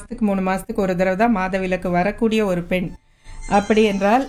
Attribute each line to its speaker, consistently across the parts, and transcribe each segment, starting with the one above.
Speaker 1: மாசத்துக்கு மூணு மாசத்துக்கு ஒரு தடவை தான் மாதவிலக்கு வரக்கூடிய ஒரு பெண் அப்படி என்றால்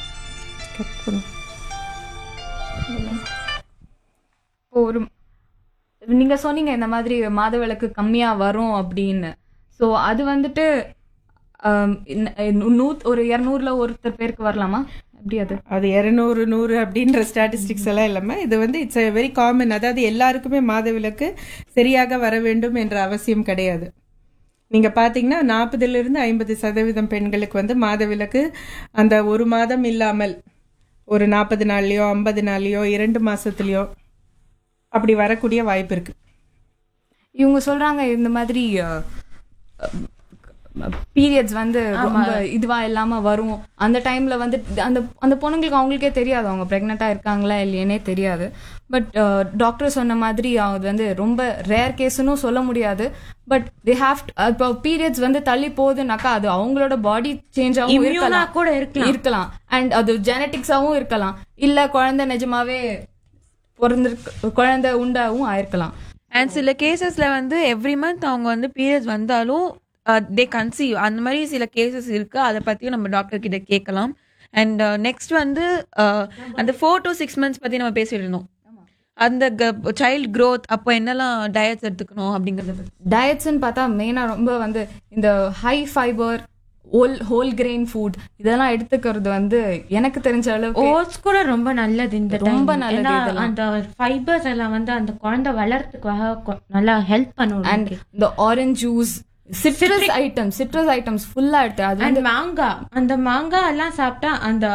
Speaker 2: இப்போ ஒரு நீங்க சொன்னீங்க இந்த மாதிரி மாதவிலக்கு கம்மியா வரும் அப்படின்னு ஸோ அது வந்துட்டு ஆம், இன்ன- நூத் ஒரு இரநூறுல ஒருத்தர் பேருக்கு வரலாமா எப்படி அது
Speaker 1: அது இரநூறு நூறு அப்படின்ற ஸ்டாட்டிஸ்டிக்ஸ் எல்லாம் இல்லாம இது வந்து இட்ஸ் a வெரி காமன் அதாவது எல்லாருக்குமே மாதவிலக்கு சரியாக வர வேண்டும் என்ற அவசியம் கிடையாது நீங்க பாத்தீங்கன்னா நாற்பதுல இருந்து ஐம்பது சதவீதம் பெண்களுக்கு வந்து மாதவிலக்கு அந்த ஒரு மாதம் இல்லாமல் ஒரு நாற்பது நாள்லயோ ஐம்பது நாள்லயோ இரண்டு மாசத்துலயோ அப்படி வரக்கூடிய வாய்ப்பு இருக்கு
Speaker 2: இவங்க சொல்றாங்க இந்த மாதிரி பீரியட்ஸ் வந்து ரொம்ப இதுவா இல்லாம வரும் அந்த டைம்ல வந்து அந்த அந்த பொண்ணுங்களுக்கு அவங்களுக்கே தெரியாது அவங்க பிரெக்னெண்டா இருக்காங்களா இல்லையனே தெரியாது பட் டாக்டர் சொன்ன மாதிரி அது வந்து ரொம்ப ரேர் கேஸ்னும் சொல்ல முடியாது பட் தே ஹாவ் இப்போ பீரியட்ஸ் வந்து தள்ளி போகுதுனாக்கா அது அவங்களோட பாடி சேஞ்ச் ஆகும்
Speaker 3: Immune-ஆ
Speaker 2: இருக்கலாம்
Speaker 3: கூட இருக்கலாம்.
Speaker 2: இருக்கலாம் அண்ட் அது ஜெனட்டிக்ஸாவும் இருக்கலாம் இல்ல குழந்தை நிஜமாவே பிறந்திருக்கு குழந்தை உண்டாவும் ஆயிருக்கலாம்
Speaker 4: அண்ட் சில கேசஸ்ல வந்து எவ்ரி மந்த் அவங்க வந்து பீரியட்ஸ் வந்தாலும் தே கன்சீவ் அந்த மாதிரி சில கேசஸ் இருக்கு அதை பத்தியும் நம்ம டாக்டர் கிட்ட கேட்கலாம் அண்ட் நெக்ஸ்ட் வந்து uh, அந்த ஃபோர் டு சிக்ஸ் மந்த்ஸ் பத்தி நம்ம பேசிட்டு இருந்தோம் அந்த சைல்ட் growth அப்போ என்னெல்லாம் டயட்ஸ் எடுத்துக்கணும் அப்படிங்கறத பத்தி
Speaker 2: டயட்ஸ்ன்னு பார்த்தா மெயினாக ரொம்ப வந்து இந்த high fibre whole whole grain food இதெல்லாம் எடுத்துக்கிறது வந்து எனக்கு தெரிஞ்ச அளவுக்கு
Speaker 3: ஓட்ஸ் கூட ரொம்ப நல்லது இந்த
Speaker 2: ரொம்ப
Speaker 3: time.
Speaker 2: நல்லது
Speaker 3: ஏன்னா
Speaker 2: இதெல்லாம்.
Speaker 3: அந்த ஃபைபர்ஸ் எல்லாம் வந்து அந்த குழந்தை வளர்றதுக்காக கொ- நல்லா ஹெல்ப் பண்ணும்
Speaker 2: அண்ட் இந்த orange juice citrus items citrus items ஃபுல்லா எடுத்து அது
Speaker 3: அண்ட்
Speaker 2: வந்து
Speaker 3: மாங்காய் அந்த மாங்காய் எல்லாம் சாப்பிட்டா அந்த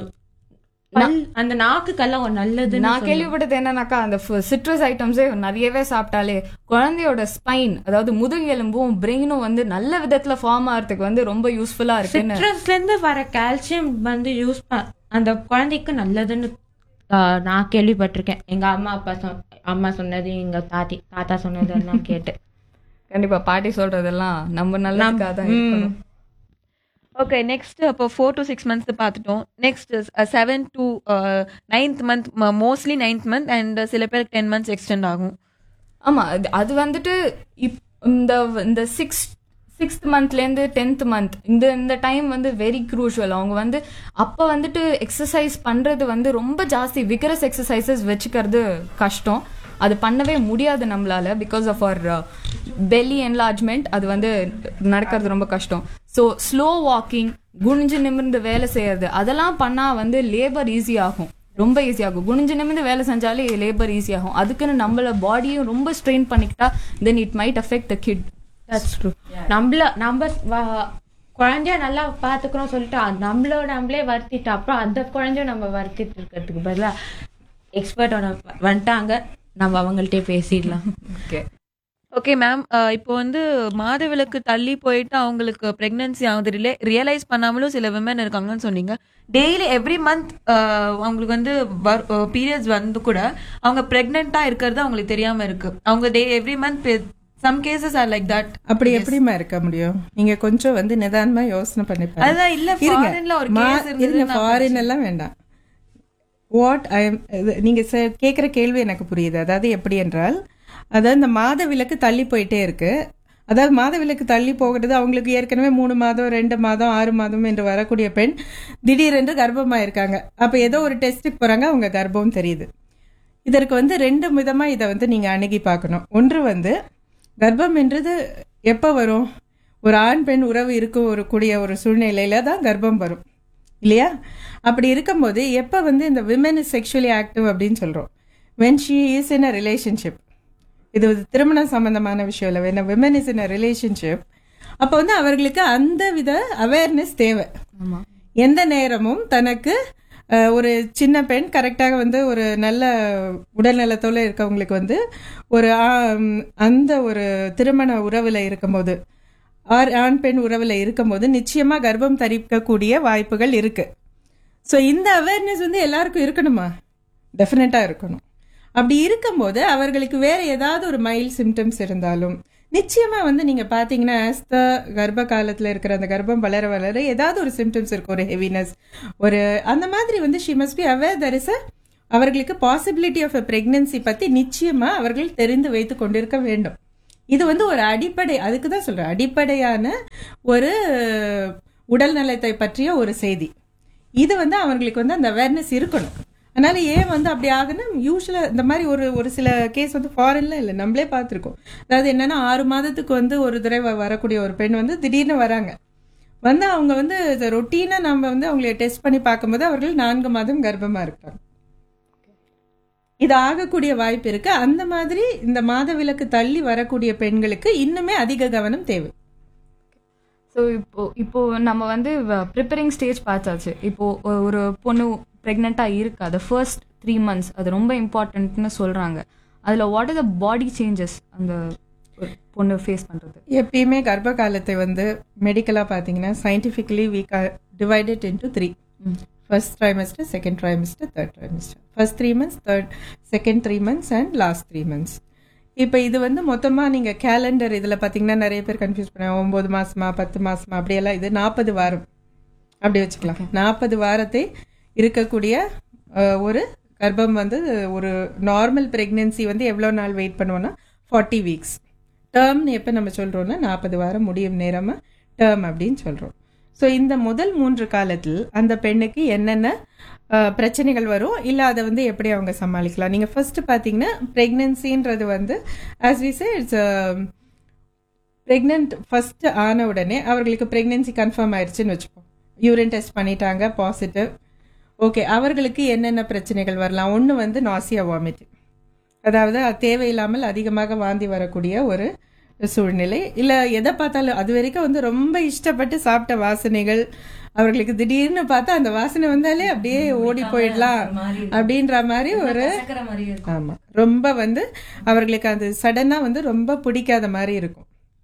Speaker 3: பல் அந்த நாக்குக்கெல்லாம் ஒரு நல்லது
Speaker 2: நான் கேள்விப்பட்டது என்னன்னாக்கா அந்த சிட்ரஸ் ஐட்டம்ஸே நிறையவே சாப்பிட்டாலே குழந்தையோட ஸ்பைன் அதாவது முதுகெலும்பும் பிரெயினும் வந்து நல்ல விதத்துல ஃபார்ம் ஆகிறதுக்கு வந்து ரொம்ப யூஸ்ஃபுல்லா இருக்குன்னு
Speaker 3: சிட்ரஸ்ல இருந்து வர கால்சியம் வந்து யூஸ் அந்த குழந்தைக்கு நல்லதுன்னு ஆஹ், நான் கேள்விப்பட்டிருக்கேன் எங்க அம்மா அப்பா சொன் அம்மா சொன்னது எங்க தாத்தி தாத்தா சொன்னது எல்லாம் கேட்டு
Speaker 2: கண்டிப்பா பாட்டி சொல்றதெல்லாம் நம்ம நல்லதுக்காக தான் இருக்கணும்
Speaker 4: ஓகே நெக்ஸ்ட் அப்போ ஃபோர் டு சிக்ஸ் மந்த்ஸ் பார்த்துட்டோம் next seven to ninth month mostly ninth month and சில பேருக்கு டென் மந்த்ஸ் எக்ஸ்டெண்ட் ஆகும்
Speaker 2: ஆமா அது- அது வந்துட்டு இப் இந்த இந்த சிக்ஸ் சிக்ஸ்த் மந்த்லேருந்து டென்த் மந்த் இந்த இந்த டைம் வந்து வெரி க்ரூஷுவல் அவங்க வந்து அப்போ வந்துட்டு எக்ஸசைஸ் பண்ணுறது வந்து ரொம்ப ஜாஸ்தி விகரஸ் எக்ஸசைசஸ் வச்சுக்கிறது கஷ்டம் அது பண்ணவே முடியாது நம்மளால because of our belly enlargement அது வந்து நடக்கிறது ரொம்ப கஷ்டம் ஸோ ஸ்லோ வாக்கிங் குனிஞ்சு நிமிர்ந்து வேலை செய்யறது அதெல்லாம் பண்ணால் வந்து லேபர் ஈஸி ஆகும் ரொம்ப ஈஸியாகும் குனிஞ்சு நிமிர்ந்து வேலை செஞ்சாலே லேபர் ஈஸியாகும் அதுக்குன்னு நம்மள பாடியும் ரொம்ப ஸ்ட்ரெயின் பண்ணிக்கிட்டா then it might affect the kid
Speaker 3: நம்மள நம்ம வ- குழந்தைய நல்லா பாத்துக்கிறோம் சொல்லிட்டு அது நம்மளோட நம்மளே வருத்திட்டு அப்புறம் அந்த குழந்தைய நம்ம வருத்திட்டு இருக்கிறதுக்கு பதிலா எக்ஸ்பர்ட்டோட வந்துட்டாங்க நம்ம அவங்கள்ட்டே பேசிடலாம்
Speaker 2: ஓகே
Speaker 4: ஓகே மேம் இப்போ வந்து மாதவிலக்கு தள்ளி போயிட்டு அவங்களுக்கு பிரெக்னன்சி ஆகுது ரிலே ரியலைஸ் பண்ணாமலும் சில விமன் இருக்காங்கன்னு சொன்னீங்க டெய்லி எவ்ரி மந்த் அவங்களுக்கு வந்து பீரியட்ஸ் வந்து கூட அவங்க பிரெக்னெண்டா இருக்கிறது அவங்களுக்கு தெரியாம இருக்கு அவங்க day every month some cases are like that
Speaker 1: அப்படி எப்படிம்மா இருக்க முடியும் நீங்க கொஞ்சம் வந்து நிதானமா யோசனை பண்ணி பாருங்க.
Speaker 4: அதுதான் இல்ல, foreignல ஒரு
Speaker 1: மா-
Speaker 4: case இருந்தது
Speaker 1: இருங்க
Speaker 4: நான்
Speaker 1: ஃபாரின் எல்லாம் வேண்டாம் வாட் ஐ நீங்க ச- கேக்குற கேள்வி எனக்கு புரியுது அதாவது எப்படி என்றால் அதாவது இந்த மாத விலக்கு தள்ளி போயிட்டே இருக்கு அதாவது மாத விலக்கு தள்ளி போகிறது அவங்களுக்கு ஏற்கனவே மூணு மாதம் ரெண்டு மாதம் ஆறு மாதம் என்று வரக்கூடிய பெண் திடீரென்று கர்ப்பமா இருக்காங்க அப்ப ஏதோ ஒரு டெஸ்ட்டுக்கு போறாங்க அவங்க கர்ப்பம் தெரியுது இதற்கு வந்து ரெண்டு விதமா இதை வந்து நீங்க அணுகி பார்க்கணும் ஒன்று வந்து கர்ப்பம் என்றது எப்போ வரும் ஒரு ஆண் பெண் உறவு இருக்க ஒரு கூடிய ஒரு சூழ்நிலையில தான் கர்ப்பம் வரும் இல்லையா அப்படி இருக்கும்போது எப்போ வந்து இந்த விமன் இஸ் செக்ஷுவலி ஆக்டிவ் அப்படின்னு சொல்றோம் when she is in a relationship இது ஒரு திருமணம் சம்பந்தமான விஷயம் இல்லை வேணும் women is in a relationship அப்போ வந்து அவர்களுக்கு அந்த வித அவேர்னஸ் தேவை எந்த நேரமும் தனக்கு அஹ், ஒரு சின்ன பெண் கரெக்டாக வந்து ஒரு நல்ல உடல்நலத்தோட இருக்கவங்களுக்கு வந்து ஒரு ஆம், அந்த ஒரு திருமண உறவில் இருக்கும்போது ஆர் ஆண் பெண் உறவில் இருக்கும்போது நிச்சயமா கர்ப்பம் தரிக்கக்கூடிய வாய்ப்புகள் இருக்கு ஸோ இந்த அவேர்னஸ் வந்து எல்லாருக்கும் இருக்கணுமா டெஃபினட்டாக இருக்கணும் அப்படி இருக்கும்போது அவர்களுக்கு வேற ஏதாவது ஒரு மைல்ட் சிம்டம்ஸ் இருந்தாலும் நிச்சயமா வந்து நீங்க பாத்தீங்கன்னா as the கர்ப்ப காலத்துல இருக்கிற அந்த கர்ப்பம் வளர வளர ஏதாவது ஒரு சிம்டம்ஸ் இருக்கும் ஒரு ஹெவினஸ் ஒரு அந்த மாதிரி வந்து she must be aware there is அவர்களுக்கு பாசிபிலிட்டி ஆஃப் அ பிரெக்னன்சி பத்தி நிச்சயமா அவர்கள் தெரிந்து வைத்து கொண்டிருக்க வேண்டும் இது வந்து ஒரு அடிப்படை அதுக்கு தான் சொல்றேன் அடிப்படையான ஒரு உடல் நலத்தை பற்றிய ஒரு செய்தி இது வந்து அவங்களுக்கு வந்து அந்த அவேர்னஸ் இருக்கணும் அதனால ஏன் வந்து அப்படி ஆகுன்னா யூஸ்வலா இந்த மாதிரி ஒரு ஒரு சில கேஸ் வந்து ஃபாரின்ல இல்லை நம்மளே பார்த்துருக்கோம் அதாவது என்னன்னா ஆறு மாதத்துக்கு வந்து ஒரு தடவை வரக்கூடிய ஒரு பெண் வந்து திடீர்னு வராங்க வந்து அவங்க வந்து ரொட்டீனா நம்ம வந்து அவங்களை டெஸ்ட் பண்ணி பார்க்கும்போது அவர்கள் நான்கு மாதம் கர்ப்பமா இருக்காங்க இது ஆகக்கூடிய வாய்ப்பு இருக்கு அந்த மாதிரி இந்த மாதவிலக்கு தள்ளி வரக்கூடிய பெண்களுக்கு இன்னுமே அதிக கவனம் தேவை
Speaker 2: ஸோ இப்போ இப்போ நம்ம வந்து ப்ரிப்பரிங் ஸ்டேஜ் பார்த்தாச்சு இப்போ ஒ- ஒரு பொண்ணு ப்ரெக்னெண்ட்டாக இருக்கு அது ஃபர்ஸ்ட் த்ரீ மந்த்ஸ் அது ரொம்ப இம்பார்ட்டன்ட்னு சொல்றாங்க அதுல what are the body changes அந்த ஒரு பொண்ணு ஃபேஸ் பண்றது
Speaker 1: எப்பயுமே கர்ப்ப காலத்தை வந்து மெடிக்கலா பாத்தீங்கன்னா scientifically we divided into three first trimester second trimester third trimester first three months third second three months and last three months இப்போ இது வந்து மொத்தமா நீங்க கேலண்டர் இதுல பாத்தீங்கன்னா நிறைய பேர் கன்ஃபியூஸ் பண்ண ஒன்பது மாசமா பத்து மாசமா அப்படியெல்லாம் இது நாற்பது வாரம் அப்படி வச்சுக்கலாம் நாற்பது வாரத்தை இருக்கக்கூடிய அஹ், ஒரு கர்ப்பம் வந்து ஒரு நார்மல் பிரெக்னன்சி வந்து எவ்வளோ நாள் வெயிட் பண்ணுவோம்னா ஃபார்ட்டி வீக்ஸ் டேர்ம்னு எப்போ நம்ம சொல்கிறோம்னா நாற்பது வாரம் முடியும் நேரமா டேர்ம் அப்படின்னு சொல்கிறோம் ஸோ இந்த முதல் மூன்று காலத்தில் அந்த பெண்ணுக்கு என்னென்ன அஹ், பிரச்சனைகள் வரும் இல்லை அதை வந்து எப்படி அவங்க சமாளிக்கலாம் நீங்கள் ஃபர்ஸ்ட் பார்த்தீங்கன்னா ப்ரெக்னன்சின்றது வந்து as we say it's pregnant first ஆன உடனே அவர்களுக்கு ப்ரெக்னென்சி கன்ஃபார்ம் ஆயிடுச்சுன்னு வச்சுப்போம் யூரின் டெஸ்ட் பண்ணிட்டாங்க பாசிட்டிவ் ஓகே அவர்களுக்கு என்னென்ன பிரச்சனைகள் வரலாம் ஒன்று வந்து நாசியா வாமிட்டிங் அதாவது அது தேவையில்லாமல் அதிகமாக வாந்தி வரக்கூடிய ஒரு சூழ்நிலை இல்லை எதை பார்த்தாலும் அது வரைக்கும் வந்து ரொம்ப இஷ்டப்பட்டு சாப்பிட்ட வாசனைகள் அவர்களுக்கு திடீர்னு பார்த்தா அந்த வாசனை வந்தாலே அப்படியே ஓடி போயிடலாம் அப்படின்ற மாதிரி ஒரு ஆமா ரொம்ப வந்து அவர்களுக்கு அது சடனா வந்து ரொம்ப பிடிக்காத மாதிரி இருக்கும்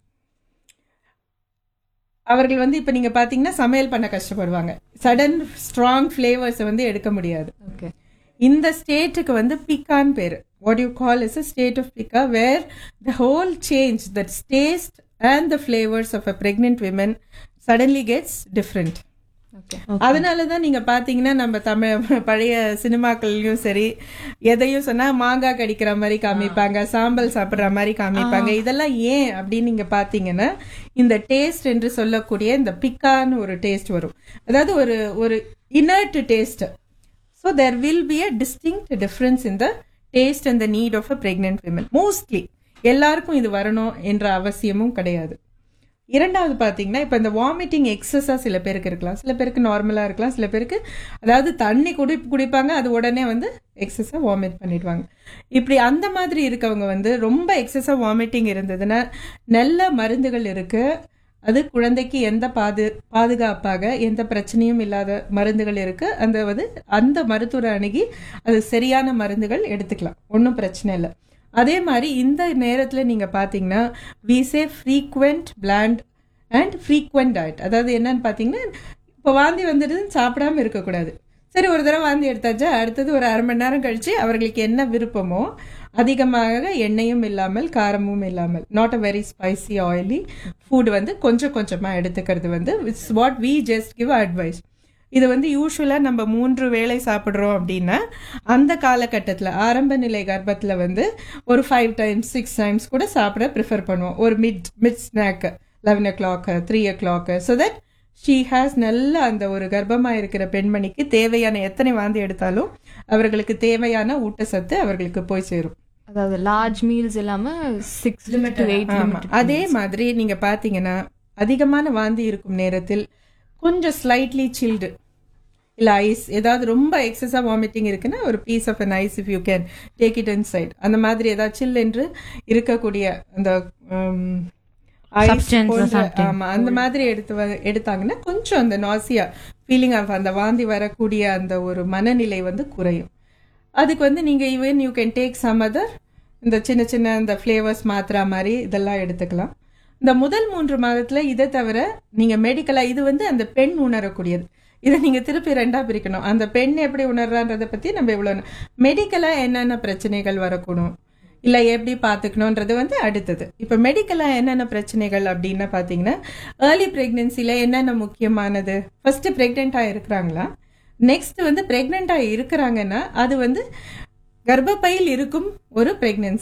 Speaker 1: அவர்கள் வந்து இப்ப நீங்க பாத்தீங்கன்னா சமையல் பண்ண கஷ்டப்படுவாங்க சடன் ஸ்ட்ராங் ஃபிளேவர்ஸ் வந்து எடுக்க முடியாது
Speaker 2: ஓகே
Speaker 1: இந்த ஸ்டேட்டுக்கு வந்து பிக்கான்னு பேரு what you call is a state of pica where the whole change that taste and the flavours of a pregnant women suddenly gets different
Speaker 2: okay
Speaker 1: அதனால தான் நீங்க பாத்தீங்கன்னா நம்ம தமிழ் பழைய சினிமாக்கள்லயும் சரி எதையும் சொன்னா மாங்காய் கடிக்கிற மாதிரி காமிப்பாங்க சாம்பல் சாப்பிடுற மாதிரி காமிப்பாங்க இதெல்லாம் ஏன் அப்படின்னு நீங்க பாத்தீங்கன்னா இந்த டேஸ்ட் என்று சொல்லக்கூடிய இந்த பிக்கான்னு ஒரு டேஸ்ட் வரும் அதாவது ஒரு ஒரு inert taste so there will be a distinct difference in the taste and the need of a pregnant women mostly எல்லாருக்கும் இது வரணும் என்ற அவசியமும் கிடையாது இரண்டாவது பார்த்தீங்கன்னா இப்போ இந்த வாமிட்டிங் எக்ஸஸாக சில பேருக்கு இருக்கலாம் சில பேருக்கு நார்மலாக இருக்கலாம் சில பேருக்கு அதாவது தண்ணி குடி குடிப்பாங்க அது உடனே வந்து எக்ஸஸாக வாமிட் பண்ணிடுவாங்க இப்படி அந்த மாதிரி இருக்கவங்க வந்து ரொம்ப எக்ஸஸாக வாமிட்டிங் இருந்ததுன்னா நல்ல மருந்துகள் இருக்கு அது குழந்தைக்கு எந்த பாது பாதுகாப்பாக எந்த பிரச்சனையும் இல்லாத மருந்துகள் இருக்கு அந்த வந்து அந்த மருத்துவரை அணுகி அது சரியான மருந்துகள் எடுத்துக்கலாம் ஒன்றும் பிரச்சனை இல்லை அதே மாதிரி இந்த நேரத்தில் நீங்கள் பார்த்தீங்கன்னா we say frequent bland and frequent diet அதாவது என்னன்னு பார்த்தீங்கன்னா இப்போ வாந்தி வந்துடுதுன்னு சாப்பிடாம இருக்கக்கூடாது சரி ஒரு தடவை வாந்தி எடுத்தாச்சா அடுத்தது ஒரு அரை மணி நேரம் கழிச்சு அவர்களுக்கு என்ன விருப்பமோ அதிகமாக எண்ணெயும் இல்லாமல் காரமும் இல்லாமல் not a very spicy oily food வந்து கொஞ்சம் கொஞ்சமாக எடுத்துக்கிறது வந்து it's what we just give advice இது வந்து யூஸ்வலாக நம்ம மூன்று வேளை சாப்பிட்றோம் அப்படின்னா அந்த காலகட்டத்தில் ஆரம்ப நிலை கர்ப்பத்தில் வந்து ஒரு ஃபைவ் டைம்ஸ் சிக்ஸ் டைம்ஸ் கூட சாப்பிட ப்ரிஃபர் பண்ணுவோம் ஒரு mid mid snack eleven o'clock three o'clock so that she has நல்ல அந்த ஒரு கர்ப்பமாக இருக்கிற பெண்மணிக்கு தேவையான எத்தனை வாந்தி எடுத்தாலும் அவர்களுக்கு தேவையான ஊட்டச்சத்து அவர்களுக்கு போய் சேரும்
Speaker 2: அதாவது லார்ஜ் மீல்ஸ் இல்லாம சிக்ஸ் டு எயிட்
Speaker 1: ஆமா அதே மாதிரி நீங்க பாத்தீங்கன்னா அதிகமான வாந்தி இருக்கும் நேரத்தில் கொஞ்சம் ஸ்லைட்லி சில்டு இல்ல ஐஸ் ஏதாவது ரொம்ப எக்ஸஸா வாமிட்டிங் இருக்குன்னா ஒரு piece of an ice if you can take it inside அந்த மாதிரி ஏதாவது சில் என்று இருக்கக்கூடிய அந்த உம், ice
Speaker 3: Substance or
Speaker 1: போன்ற-
Speaker 3: something.
Speaker 1: ஆமா அந்த மாதிரி எடுத்து வ- எடுத்தாங்கன்னா கொஞ்சம் அந்த நாசியா ஃபீலிங் ஆஃப் அந்த வாந்தி வரக்கூடிய அந்த ஒரு மனநிலை வந்து குறையும் அதுக்கு வந்து நீங்க even you can take some other இந்த சின்ன சின்ன இந்த ஃப்ளேவர்ஸ் மாத்திரா மாதிரி இதெல்லாம் எடுத்துக்கலாம் இந்த முதல் மூன்று மாதத்துல இதை தவிர நீங்க மெடிக்கலா இது வந்து அந்த பெண் உணரக்கூடியது இதை நீங்க திருப்பி ரெண்டா பிரிக்கணும் அந்த பெண் எப்படி உணர்றான்றதை பத்தி நம்ம இவ்வளவு மெடிக்கலா என்னென்ன பிரச்சனைகள் வரக்கூடும் இல்ல எப்படி பாத்துக்கணும்ன்றது வந்து அடுத்தது இப்ப மெடிக்கலா என்னென்ன பிரச்சனைகள் அப்படின்னு பாத்தீங்கன்னா ஏர்லி பிரெக்னன்சில என்னென்ன முக்கியமானது ஃபர்ஸ்ட் பிரெக்னெண்டா இருக்கிறாங்களா நெக்ஸ்ட் வந்து பிரெக்னெண்டா இருக்கிறாங்கன்னா அது வந்து கர்ப்பப்பையில் இருக்கும் ஒரு பிரெக்னன்சியா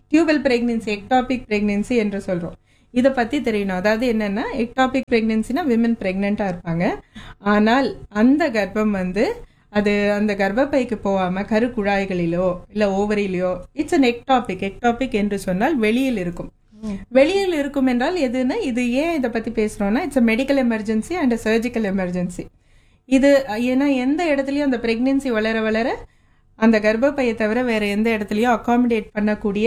Speaker 1: டியூபல் பிரெக்னன்சி எக்டாபிக் பிரெக்னன்சி என்று சொல்றோம் இதை பத்தி தெரியணும் அதாவது என்னன்னா எக்டாபிக் பிரெக்னன்சினா விமன் பிரெக்னெண்டா இருப்பாங்க ஆனால் அந்த கர்ப்பம் வந்து அது அந்த கர்ப்பப்பைக்கு போகாம கரு குழாய்களிலோ இல்ல ஓவரியிலோ இட்ஸ் அன் எக்டாபிக் எக்டாபிக் என்று சொன்னால் வெளியில் இருக்கும் வெளியில் இருக்கும் என்றால் எதுன்னா இது ஏன் இதை பத்தி பேசுறோம்னா it's a medical emergency and surgical emergency இது ஏன்னா எந்த இடத்துலயும் அந்த பிரெக்னன்சி வளர வளர அந்த கர்ப்பப்பையை தவிர வேற எந்த இடத்துலயும் அகாமடேட் பண்ணக்கூடிய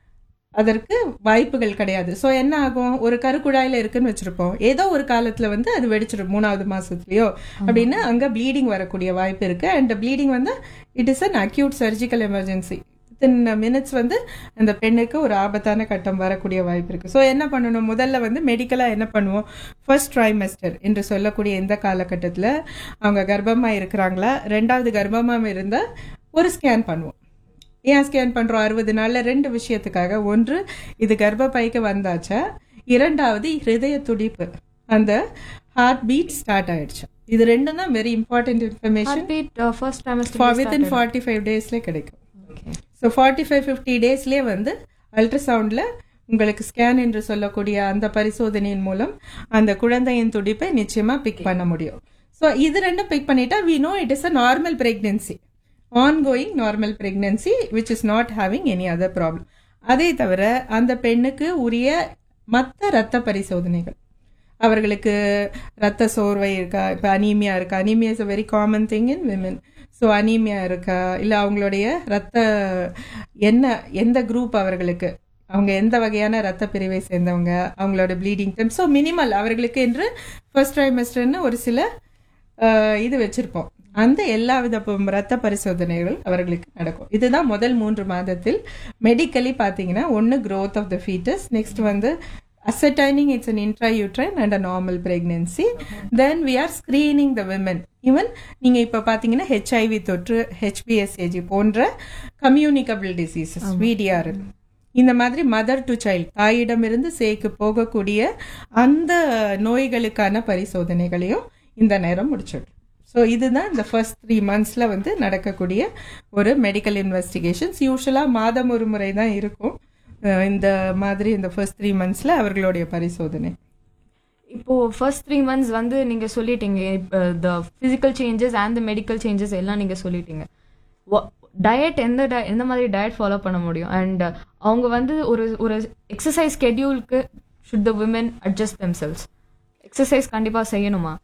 Speaker 1: அதற்கு வாய்ப்புகள் கிடையாது ஸோ என்ன ஆகும் ஒரு கருக்குழாயில இருக்குன்னு வச்சிருப்போம் ஏதோ ஒரு காலத்துல வந்து அது வெடிச்சிடும் மூணாவது மாசத்துலயோ அப்படின்னு அங்க ப்ளீடிங் வரக்கூடிய வாய்ப்பு இருக்கு அண்ட் ப்ளீடிங் வந்து it is an acute surgical emergency within minutes வந்து அந்த பெண்ணுக்கு ஒரு ஆபத்தான கட்டம் வரக்கூடிய வாய்ப்பு இருக்கு ஸோ என்ன பண்ணணும் முதல்ல வந்து மெடிக்கலா என்ன பண்ணுவோம் ஃபர்ஸ்ட் ட்ரைமெஸ்டர் என்று சொல்லக்கூடிய இந்த காலகட்டத்தில் அவங்க கர்ப்பமா இருக்கிறாங்களா ரெண்டாவது கர்ப்பமா இருந்தா ஒரு ஸ்கேன் பண்ணுவோம் ஏன் ஸ்கேன் பண்றோம் அறுபது நாள்ல ரெண்டு விஷயத்துக்காக ஒன்று இது கர்ப்பப்பைக்கு வந்தாச்சா இரண்டாவது ஹிருதய துடிப்பு அந்த ஹார்ட் பீட் ஸ்டார்ட் ஆயிடுச்சு இது ரெண்டும் தான் very important information
Speaker 2: beat first time
Speaker 1: within forty five டேஸ்ல கிடைக்கும் ஸோ ஃபார்ட்டி ஃபைவ் ஃபிஃப்டி டேஸ்லேயே வந்து அல்ட்ராசவுண்டில் உங்களுக்கு ஸ்கேன் என்று சொல்லக்கூடிய அந்த பரிசோதனையின் மூலம் அந்த குழந்தையின் துடிப்பை நிச்சயமா பிக் பண்ண முடியும் ஸோ இது ரெண்டும் பிக் பண்ணிட்டா we know it is a normal pregnancy ongoing normal pregnancy which is not having any other problem அதே தவிர அந்த பெண்ணுக்கு உரிய மற்ற ரத்த பரிசோதனைகள் அவர்களுக்கு ரத்த சோர்வை இருக்கா இப்போ அனீமியா இருக்கா anaemia is a very common thing in women so anaemia இருக்கா இல்லை அவங்களுடைய ரத்த என்ன எந்த குரூப் அவர்களுக்கு அவங்க எந்த வகையான ரத்த பிரிவை சேர்ந்தவங்க அவங்களோட ப்ளீடிங் டைம் ஸோ மினிமல் அவர்களுக்கு என்று ஃபர்ஸ்ட் ட்ரைமஸ்டர்னு ஒரு சில அஹ், இது வச்சிருப்போம் அந்த எல்லா வித ப- ரத்த பரிசோதனைகள் அவர்களுக்கு நடக்கும் இதுதான் முதல் மூன்று மாதத்தில் மெடிக்கலி பார்த்தீங்கன்னா ஒன்று growth of the foetus next வந்து ascertaining it's an intrauterine and a normal pregnancy then we are screening the women even நீங்க இப்ப பாத்தீங்கன்னா ஹெச்ஐவி தொற்று ஹெச்பிஎஸ்ஏஜி போன்ற கம்யூனிகபிள் டிசீசஸ் விடிஆர் இந்த மாதிரி மதர் டு சைல்ட் தாயிடமிருந்து சேய்க்கு போகக்கூடிய அந்த நோய்களுக்கான பரிசோதனைகளையும் இந்த நேரம் முடிச்சிடும் ஸோ இதுதான் இந்த ஃபர்ஸ்ட் த்ரீ மந்த்ஸில் வந்து நடக்கக்கூடிய ஒரு மெடிக்கல் இன்வெஸ்டிகேஷன்ஸ் யூஸ்வலாக மாதம் ஒரு முறை தான் இருக்கும் அஹ் இந்த மாதிரி இந்த ஃபர்ஸ்ட் த்ரீ மந்த்ஸில் அவர்களுடைய பரிசோதனை
Speaker 2: இப்போ ஃபர்ஸ்ட் த்ரீ மந்த்ஸ் வந்து நீங்க சொல்லிட்டீங்க the physical changes and the medical changes எல்லாம் நீங்க சொல்லிட்டீங்க டயட் எந்த di- எந்த மாதிரி டயட் ஃபாலோ பண்ண முடியும் அண்ட் அவங்க வந்து ஒரு ஒரு எக்ஸசைஸ் ஸ்கெடியூலுக்கு should the women adjust themselves exercise கண்டிப்பா செய்யணுமா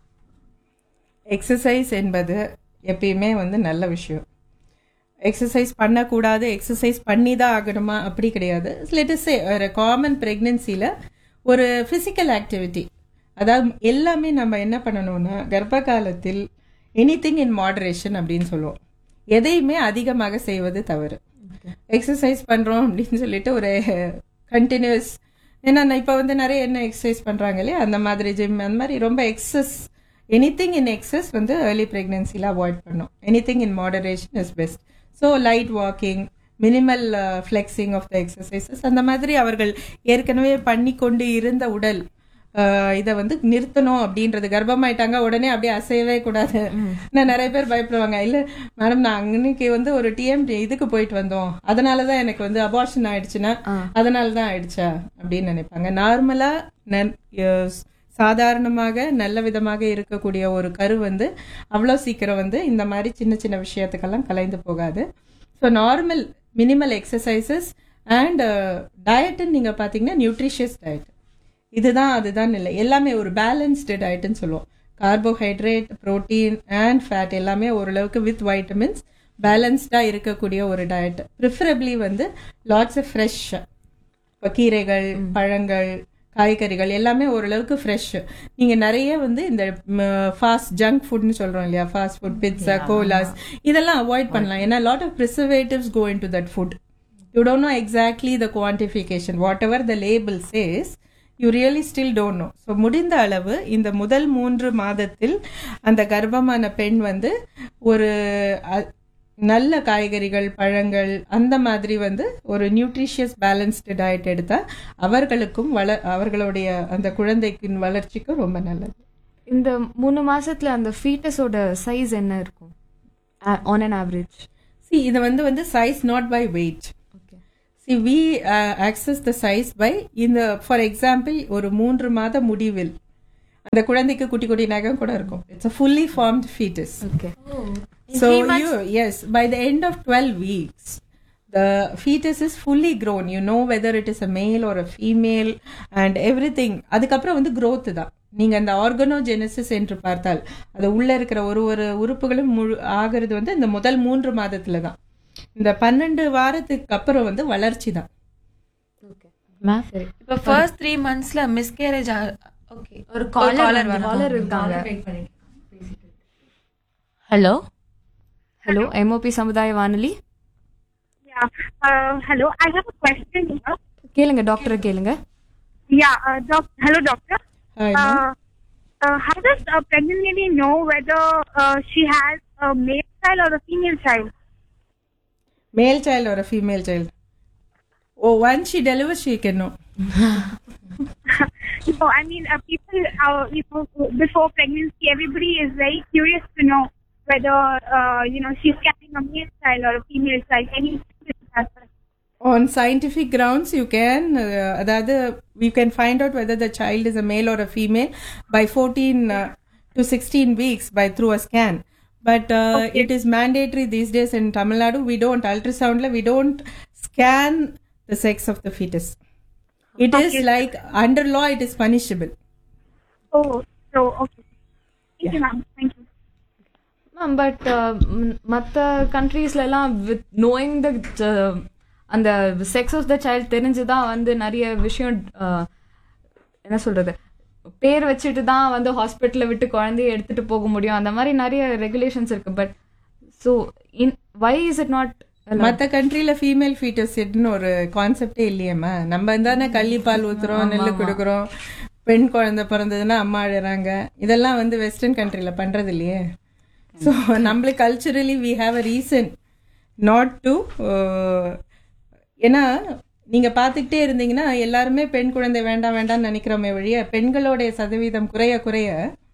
Speaker 1: எக்ஸசைஸ் என்பது எப்பயுமே வந்து நல்ல விஷயம் எக்ஸசைஸ் பண்ணக்கூடாது எக்ஸசைஸ் பண்ணி தான் ஆகணுமா அப்படி கிடையாது லெட்டஸ் ஒரு காமன் ப்ரெக்னென்சியில் ஒரு ஃபிசிக்கல் ஆக்டிவிட்டி அதாவது எல்லாமே நம்ம என்ன பண்ணணும்னா கர்ப்ப காலத்தில் எனி திங் இன் மாடரேஷன் அப்படின்னு சொல்லுவோம் எதையுமே அதிகமாக செய்வது தவறு எக்ஸசைஸ் பண்ணுறோம் அப்படின்னு சொல்லிட்டு ஒரு கண்டினியூஸ் ஏன்னா நான் இப்போ வந்து நிறைய என்ன எக்ஸசைஸ் பண்ணுறாங்க இல்லையா அந்த மாதிரி ஜிம் அந்த மாதிரி ரொம்ப எக்ஸஸ் எனிதிங் இன் எக்ஸஸ் வந்து ஏர்லி ப்ரெக்னென்சியில் அவாய்ட் பண்ணும் anything in moderation is best so light walking minimal flexing of the exercises அந்த மாதிரி அவர்கள் ஏற்கனவே பண்ணி கொண்டு இருந்த உடல் இதை வந்து நிறுத்தணும் அப்படின்றது கர்ப்பமாயிட்டாங்க உடனே அப்படியே அசையவே கூடாது நான் நிறைய பேர் பயப்படுவாங்க இல்ல மேடம் நான் அன்னைக்கு வந்து ஒரு டிஎம் இதுக்கு போயிட்டு வந்தோம் அதனால தான் எனக்கு வந்து அபார்ஷன் ஆயிடுச்சுன்னா அதனால தான் ஆயிடுச்சா அப்படின்னு நினைப்பாங்க நார்மலா சாதாரணமாக நல்ல விதமாக இருக்கக்கூடிய ஒரு கரு வந்து அவ்வளோ சீக்கிரம் வந்து இந்த மாதிரி சின்ன சின்ன விஷயத்துக்கெல்லாம் கலைந்து போகாது so normal minimal exercises and டயட்டுன்னு நீங்கள் பார்த்தீங்கன்னா நியூட்ரிஷியஸ் டயட் இதுதான் அதுதான் இல்லை எல்லாமே ஒரு பேலன்ஸ்டு டயட்னு சொல்லுவோம் கார்போஹைட்ரேட் புரோட்டீன் அண்ட் ஃபேட் எல்லாமே ஓரளவுக்கு வித் வைட்டமின்ஸ் பேலன்ஸ்டாக இருக்கக்கூடிய ஒரு டயட் ப்ரிஃபரபிளி வந்து லாட்ஸ் ஆஃப் ஃப்ரெஷ் இப்போ கீரைகள் பழங்கள் காய்கறிகள் எல்லாமே ஓரளவுக்கு ஃப்ரெஷ் நீங்க நிறைய வந்து இந்த ஃபாஸ்ட் ஜங்க் ஃபுட்னு சொல்றோம் இல்லையா ஃபாஸ்ட் ஃபுட் பிட்ஸா கோலாஸ் இதெல்லாம் அவாய்ட் பண்ணலாம் ஏன்னா lot of preservatives go into that food you don't know exactly the quantification whatever the label says you really still don't know so முடிந்த அளவு இந்த முதல் மூன்று மாதத்தில் அந்த கர்ப்பமான பெண் வந்து ஒரு நல்ல காய்கறிகள் பழங்கள் அந்த மாதிரி வந்து ஒரு நியூட்ரிஷியஸ் பேலன்ஸ்டு டயட் எடுத்தால் அவர்களுக்கும் வள அவர்களுடைய அந்த குழந்தைக்கின் வளர்ச்சிக்கும் ரொம்ப நல்லது
Speaker 2: இந்த மூணு மாசத்துல அந்த ஃபீட்டஸோட சைஸ் என்ன இருக்கும் ஆன் அன் ஆவரேஜ்
Speaker 1: சி இது வந்து வந்து size not by weight
Speaker 2: okay
Speaker 1: see see we assess the size by இந்த ஃபார் எக்ஸாம்பிள் ஒரு மூன்று மாத முடிவில் அந்த குழந்தைக்கு குட்டி குட்டி நகம் கூட இருக்கும் it's a fully formed foetus
Speaker 2: okay
Speaker 1: So you yes, by the end of twelve weeks, the fetus is fully grown. You know whether it is a male or a female and everything. அதுக்கப்புறம் வந்து growth தான் நீங்க அந்த ஆர்கனோஜெனசிஸ் என்று பார்த்தால் அது உள்ள இருக்கிற ஒரு ஒரு உறுப்புகளும் முழு ஆகிறது வந்து இந்த முதல் மூன்று மாதத்துல தான் இந்த பன்னெண்டு வாரத்துக்கு அப்புறம் வந்து வளர்ச்சி தான்
Speaker 3: மேம்
Speaker 4: இப்போ ஃபர்ஸ்ட் த்ரீ மந்த்ஸ்ல மிஸ்கேரேஜ் ஓகே
Speaker 3: ஒரு காலர்
Speaker 2: காலர் இருக்காங்க
Speaker 3: ஹலோ
Speaker 2: ஹலோ எம்ஓபி சமுதாய வானொலி
Speaker 5: Yeah. Uh, hello. I have a question. here.
Speaker 2: கேளுங்க டாக்டரை கேளுங்க
Speaker 5: Yeah. Uh, doc- hello, doctor.
Speaker 1: Hi, ma'am.
Speaker 5: Uh, uh, how does a pregnant lady know whether uh, she has a male child or a female child?
Speaker 1: male child or a female child? Oh, once she delivers, she can know.
Speaker 5: no, I mean, uh, people, uh, you know, before pregnancy, everybody is very curious to know whether, uh, you know, she's carrying a male child or a female child. Any
Speaker 1: on scientific grounds you can uh, அதாவது you can find out whether the child is a male or a female by 14 uh, to 16 weeks by through a scan but uh, it is mandatory these days in tamil nadu we don't ultrasound la we don't scan the sex of the fetus it is like under law it is punishable
Speaker 5: Oh, so, okay. Thank you, ma'am. Thank you.
Speaker 2: Ma'am but மற்ற கண்ட்ரீஸ்லாம் with knowing த அந்த sex of the child தெரிஞ்சுதான் வந்து நிறைய விஷயம் uh, என்ன சொல்றது பேர் வச்சுட்டு தான் வந்து ஹாஸ்பிட்டலை விட்டு குழந்தைய எடுத்துட்டு போக முடியும் அந்த மாதிரி நிறைய ரெகுலேஷன்ஸ் இருக்கு but so in why is it not
Speaker 1: மத்த கண்ட்ரில ஃபீமேல் ஃபீட்டஸ்ன்னு ஒரு கான்செப்டே இல்லையேம்மா நம்ம தானே கள்ளிப்பால் ஊத்துறோம் நெல்லு கொடுக்குறோம் பெண் குழந்தை பிறந்ததுன்னா அம்மா அழுறாங்க இதெல்லாம் வந்து வெஸ்டர்ன் கண்ட்ரில பண்றது இல்லையே ஸோ நம்மளுக்கு culturally we have a reason not to ஏன்னா நீங்க பார்த்துக்கிட்டே இருந்தீங்கன்னா எல்லாருமே பெண் குழந்தை வேண்டாம் வேண்டாம்னு நினைக்கிறோமே வழிய பெண்களுடைய சதவீதம் குறைய குறைய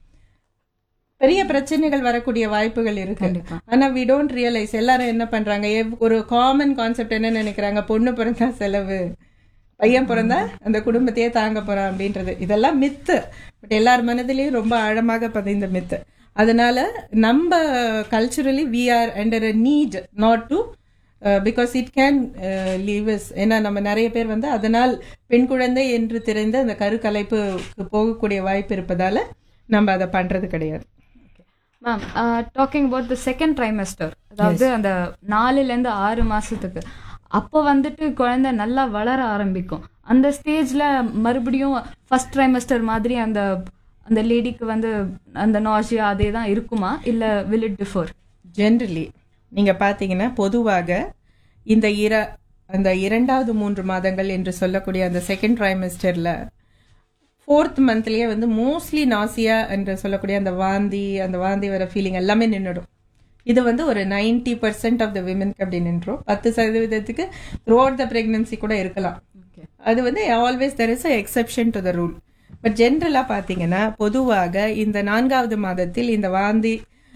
Speaker 1: பெரிய பிரச்சனைகள் வரக்கூடிய வாய்ப்புகள் இருக்கு ஆனா வி டோன்ட் ரியலைஸ் எல்லாரும் என்ன பண்றாங்க எவ்- ஒரு காமன் கான்செப்ட் என்ன நினைக்கிறாங்க பொண்ணு பிறந்தா செலவு பையன் பிறந்தா அந்த குடும்பத்தையே தாங்க போறான் அப்படின்றது இதெல்லாம் மித்து பட் எல்லார் மனதிலையும் ரொம்ப ஆழமாக பதிந்த மித்து அதனால நம்ம culturally we are under a need not to because it can leaves ஏன்னா நம்ம நிறைய பேர் வந்து அதனால் பெண் குழந்தை என்று தெரிந்த அந்த கருக்கலைப்புக்கு போகக்கூடிய வாய்ப்பு இருப்பதால நம்ம அதை பண்றது கிடையாது
Speaker 2: ma'am talking about the second trimester அதாவது அந்த நாலுல இருந்து ஆறு மாசத்துக்கு அப்போ வந்துட்டு குழந்தை நல்லா வளர ஆரம்பிக்கும் அந்த ஸ்டேஜ்ல மறுபடியும் ஃபர்ஸ்ட் ட்ரைமெஸ்டர் மாதிரி அந்த அந்த லேடிக்கு வந்து அந்த நாஷியா அதே தான் இருக்குமா இல்ல வில் இட் டிஃபர்
Speaker 1: ஜென்ரலி நீங்க பாத்தீங்கன்னா பொதுவாக இந்த இர அந்த இரண்டாவது மூன்று மாதங்கள் என்று சொல்லக்கூடிய அந்த செகண்ட் ட்ரைமெஸ்டர்ல ஃபோர்த் மந்த்லயே வந்து மோஸ்ட்லி நாசியா என்று சொல்லக்கூடிய அந்த வாந்தி அந்த வாந்தி வர ஃபீலிங் எல்லாமே நின்றுடும் இது வந்து ஒரு 90% பர்சன்ட் ஆஃப் த விமென்க்கு அப்படி நின்றோம் பத்து சதவீதத்துக்கு த்ரூ அவுட் த பிரெக்னன்சி கூட இருக்கலாம் அது வந்து always there is a exception to the rule but ஜென்ரலாக பார்த்தீங்கன்னா பொதுவாக இந்த நான்காவது மாதத்தில் இந்த வாந்தி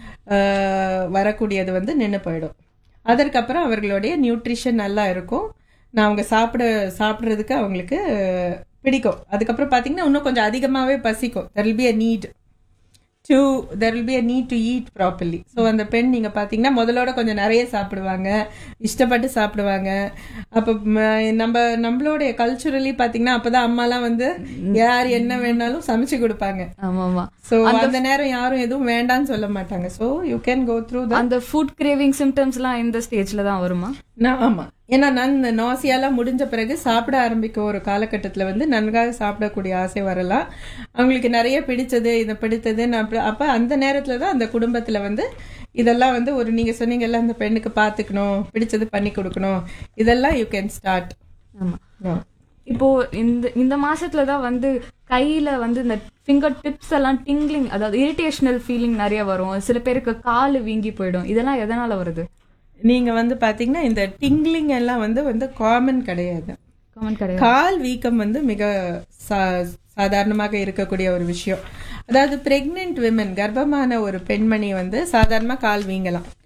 Speaker 1: ஆஹ், வரக்கூடியது வந்து நின்று போயிடும் அதற்கப்புறம் அவர்களுடைய நியூட்ரிஷன் நல்லா இருக்கும் நான் அவங்க சாப்பிட சாப்பிட்றதுக்கு அவங்களுக்கு ஆஹ், பிடிக்கும் அதுக்கப்புறம் பார்த்தீங்கன்னா இன்னும் கொஞ்சம் அதிகமாகவே பசிக்கும் there will be a need to there will be a need to eat properly so அந்த பெண் நீங்கள் பார்த்தீங்கன்னா முதலோட கொஞ்சம் நிறைய சாப்பிடுவாங்க இஷ்டப்பட்டு சாப்பிடுவாங்க அப்போ நம்ம நம்மளுடைய கல்ச்சுரலி பார்த்தீங்கன்னா அப்பதான் அம்மாலாம் வந்து யார் என்ன வேணாலும் சமைச்சு கொடுப்பாங்க
Speaker 2: ஆமா ஆமா
Speaker 1: ஸோ அந்த நேரம் யாரும் எதுவும் வேண்டாம்னு சொல்ல மாட்டாங்க so you can go through the
Speaker 2: அந்த ஃபுட் கிரேவிங் சிம்டம்ஸ்லாம் இந்த ஸ்டேஜ்ல தான் வருமா
Speaker 1: நான் ஆமா ஏன்னா நான் இந்த நாசியாலாம் முடிஞ்ச பிறகு சாப்பிட ஆரம்பிக்க ஒரு காலகட்டத்தில் வந்து நன்காக சாப்பிடக்கூடிய ஆசை வரலாம் அவங்களுக்கு நிறைய பிடிச்சது இதை பிடித்தது நான் அப்ப- அப்ப அந்த நேரத்துல தான் அந்த குடும்பத்துல வந்து இதெல்லாம் வந்து ஒரு நீங்க சொன்னீங்கல்ல அந்த பெண்ணுக்கு பார்த்துக்கணும் பிடிச்சது பண்ணி கொடுக்கணும் இதெல்லாம் யூ கேன் ஸ்டார்ட்
Speaker 2: ஆமா இப்போ இந்த இந்த மாசத்துல தான் வந்து கையில வந்து இந்த ஃபிங்கர் டிப்ஸ் எல்லாம் டிங்லிங் அதாவது இரிட்டேஷனல் ஃபீலிங் நிறைய வரும் சில பேருக்கு கால் வீங்கி போயிடும் இதெல்லாம் எதனால வருது
Speaker 1: நீங்க வந்து பாத்தீங்கன்னா இந்த டிங்லிங் எல்லாம் வந்து வந்து காமன் கிடையாது
Speaker 2: கமெண்ட் கிடையாது
Speaker 1: கால் வீக்கம் வந்து மிக சா- சாதாரணமாக இருக்கக்கூடிய ஒரு விஷயம் அதாவது பிரெக்னென்ட் விமன் கர்ப்பமான ஒரு பெண்மணி வந்து சாதாரணமாக கால் வீங்கலாம்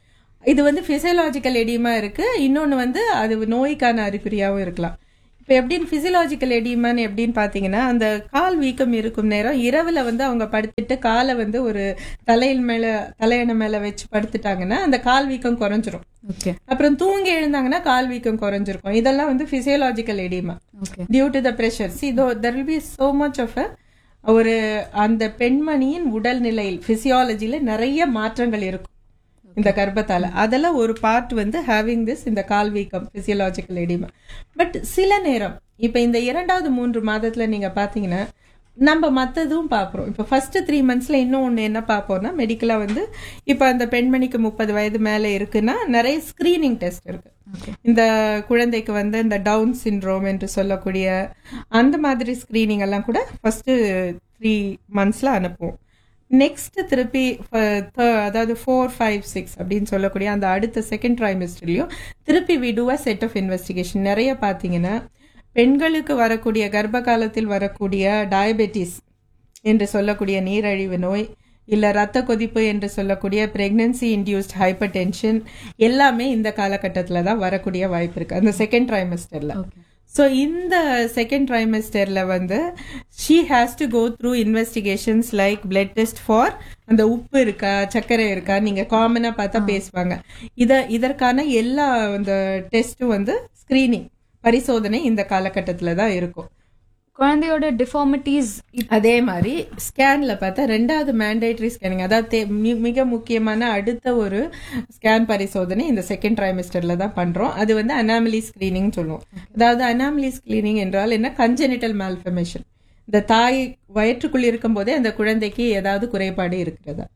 Speaker 1: இது வந்து பிசியலாஜிக்கல் எடிமா இருக்கு இன்னொன்று வந்து அது நோய்க்கான அறிகுறியாகவும் இருக்கலாம் இப்போ எப்படின்னு பிசியலாஜிக்கல் எடிமான்னு எப்படின்னு பார்த்தீங்கன்னா அந்த கால் வீக்கம் இருக்கும் நேரம் இரவில் வந்து அவங்க படுத்துட்டு காலை வந்து ஒரு தலையில் மேலே தலையணை மேலே வச்சு படுத்துட்டாங்கன்னா அந்த கால் வீக்கம் குறைஞ்சிரும்
Speaker 2: ஓகே
Speaker 1: அப்புறம் தூங்கி எழுந்தாங்கன்னா கால் வீக்கம் குறைஞ்சிருக்கும் இதெல்லாம் வந்து physiological oedema
Speaker 2: okay
Speaker 1: due to the pressure see though there will be so much of a ஒரு அந்த பெண்மணியின் உடல்நிலையில் பிசியாலஜில நிறைய மாற்றங்கள் இருக்கும் இந்த கர்ப்பத்தால அதெல்லாம் ஒரு பார்ட் வந்து ஹேவிங் திஸ் இந்த கால் வீக்கம் பிசியலாஜிக்கல் எடிமா பட் சில நேரம் இப்ப இந்த இரண்டாவது மூன்று மாதத்துல நீங்க பாத்தீங்கன்னா நம்ம மற்றதும் பார்க்குறோம் இப்போ ஃபர்ஸ்ட் த்ரீ மந்த்ஸ்ல இன்னும் ஒன்று என்ன பார்ப்போம்னா மெடிக்கலாக வந்து இப்போ அந்த பெண்மணிக்கு முப்பது வயது மேலே இருக்குன்னா நிறைய ஸ்க்ரீனிங் டெஸ்ட் இருக்கு இந்த குழந்தைக்கு வந்து இந்த டவுன் சிண்ட்ரோம் என்று சொல்லக்கூடிய அந்த மாதிரி ஸ்க்ரீனிங் எல்லாம் கூட ஃபர்ஸ்ட் த்ரீ மந்த்ஸ்ல அனுப்புவோம் நெக்ஸ்ட் திருப்பி ஃப- த- அதாவது ஃபோர் ஃபைவ் சிக்ஸ் அப்படின்னு சொல்லக்கூடிய அந்த அடுத்த செகண்ட் ட்ரைமிஸ்டர்லையும் திருப்பி we do a set of investigation நிறைய பார்த்தீங்கன்னா பெண்களுக்கு வரக்கூடிய கர்ப்ப காலத்தில் வரக்கூடிய டயபெட்டிஸ் என்று சொல்லக்கூடிய நீரழிவு நோய் இல்ல ரத்த கொதிப்பு என்று சொல்லக்கூடிய பிரெக்னன்சி இன்டியூஸ்ட் ஹைப்பர் டென்ஷன் எல்லாமே இந்த காலகட்டத்தில் தான் வரக்கூடிய வாய்ப்பு இருக்கு அந்த செகண்ட் ட்ரைமஸ்டர்ல ஸோ இந்த செகண்ட் ட்ரைமஸ்டர்ல வந்து she has to go through investigations like blood test for அந்த உப்பு இருக்கா சர்க்கரை இருக்கா நீங்க காமனா பார்த்தா பேசுவாங்க இத இதற்கான எல்லா அந்த டெஸ்ட்டும் வந்து ஸ்கிரீனிங் பரிசோதனை இந்த காலகட்டத்தில் தான் இருக்கும்
Speaker 2: குழந்தையோட டிஃபார்மிட்டிஸ்
Speaker 1: அதே மாதிரி ஸ்கேன்ல பார்த்தா ரெண்டாவது மேண்டேட்டரி ஸ்கேனிங் அதாவது தே- மி- மிக முக்கியமான அடுத்த ஒரு ஸ்கேன் பரிசோதனை இந்த செகண்ட் ட்ரைமிஸ்டர்ல தான் பண்றோம் அது வந்து அனாமலி ஸ்கிரீனிங் சொல்லுவோம் அதாவது அனாமலி ஸ்கிரீனிங் என்றால் என்ன கன்ஜெனிட்டல் மால்ஃபர்மேஷன் இந்த தாய் வயிற்றுக்குள் இருக்கும் போதே அந்த குழந்தைக்கு ஏதாவது குறைபாடு இருக்கிறதா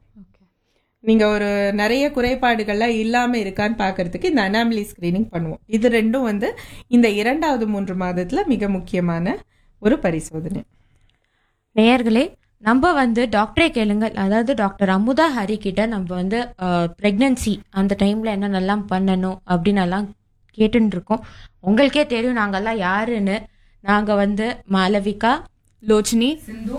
Speaker 1: நீங்க ஒரு நிறைய குறைபாடுகள்லாம் இல்லாம இருக்கான்னு பார்க்கிறதுக்கு இந்த அனாமலி ஸ்கிரீனிங் பண்ணுவோம் இது ரெண்டும் வந்து இந்த இரண்டாவது மூன்று மாதத்துல மிக முக்கியமான ஒரு பரிசோதனை
Speaker 3: நேயர்களே நம்ம வந்து டாக்டரே கேளுங்கள் அதாவது டாக்டர் அமுதா ஹரி கிட்ட நம்ம வந்து ப்ரெக்னன்சி அந்த டைம்ல என்னென்னலாம் பண்ணணும் அப்படின்னு எல்லாம் கேட்டுன்னு இருக்கோம் உங்களுக்கே தெரியும் நாங்கெல்லாம் யாருன்னு நாங்க வந்து மாலவிகா
Speaker 2: லோச்சினி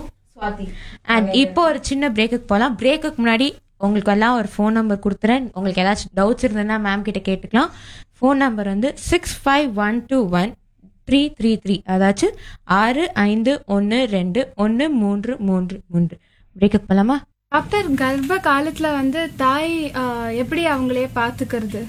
Speaker 3: அண்ட் இப்போ ஒரு சின்ன பிரேக்குக்கு போகலாம் பிரேக்குக்கு முன்னாடி உங்களுக்கு எல்லாம் ஒரு ஃபோன் நம்பர் கொடுத்துறேன் உங்களுக்கு ஏதாச்சும் டவுட்ஸ் இருந்ததுன்னா மேம் கிட்ட கேட்டுக்கலாம் ஃபோன் நம்பர் வந்து six five one two one three three three அதாச்சும் ஆறு ஐந்து ஒன்று ரெண்டு ஒன்று மூன்று மூன்று மூன்று பிரேக்குக்கு போகலாமா
Speaker 6: டாக்டர் கர்ப்ப காலத்துல வந்து தாய் ஆஹ், எப்படி அவங்களே பாத்துக்கிறது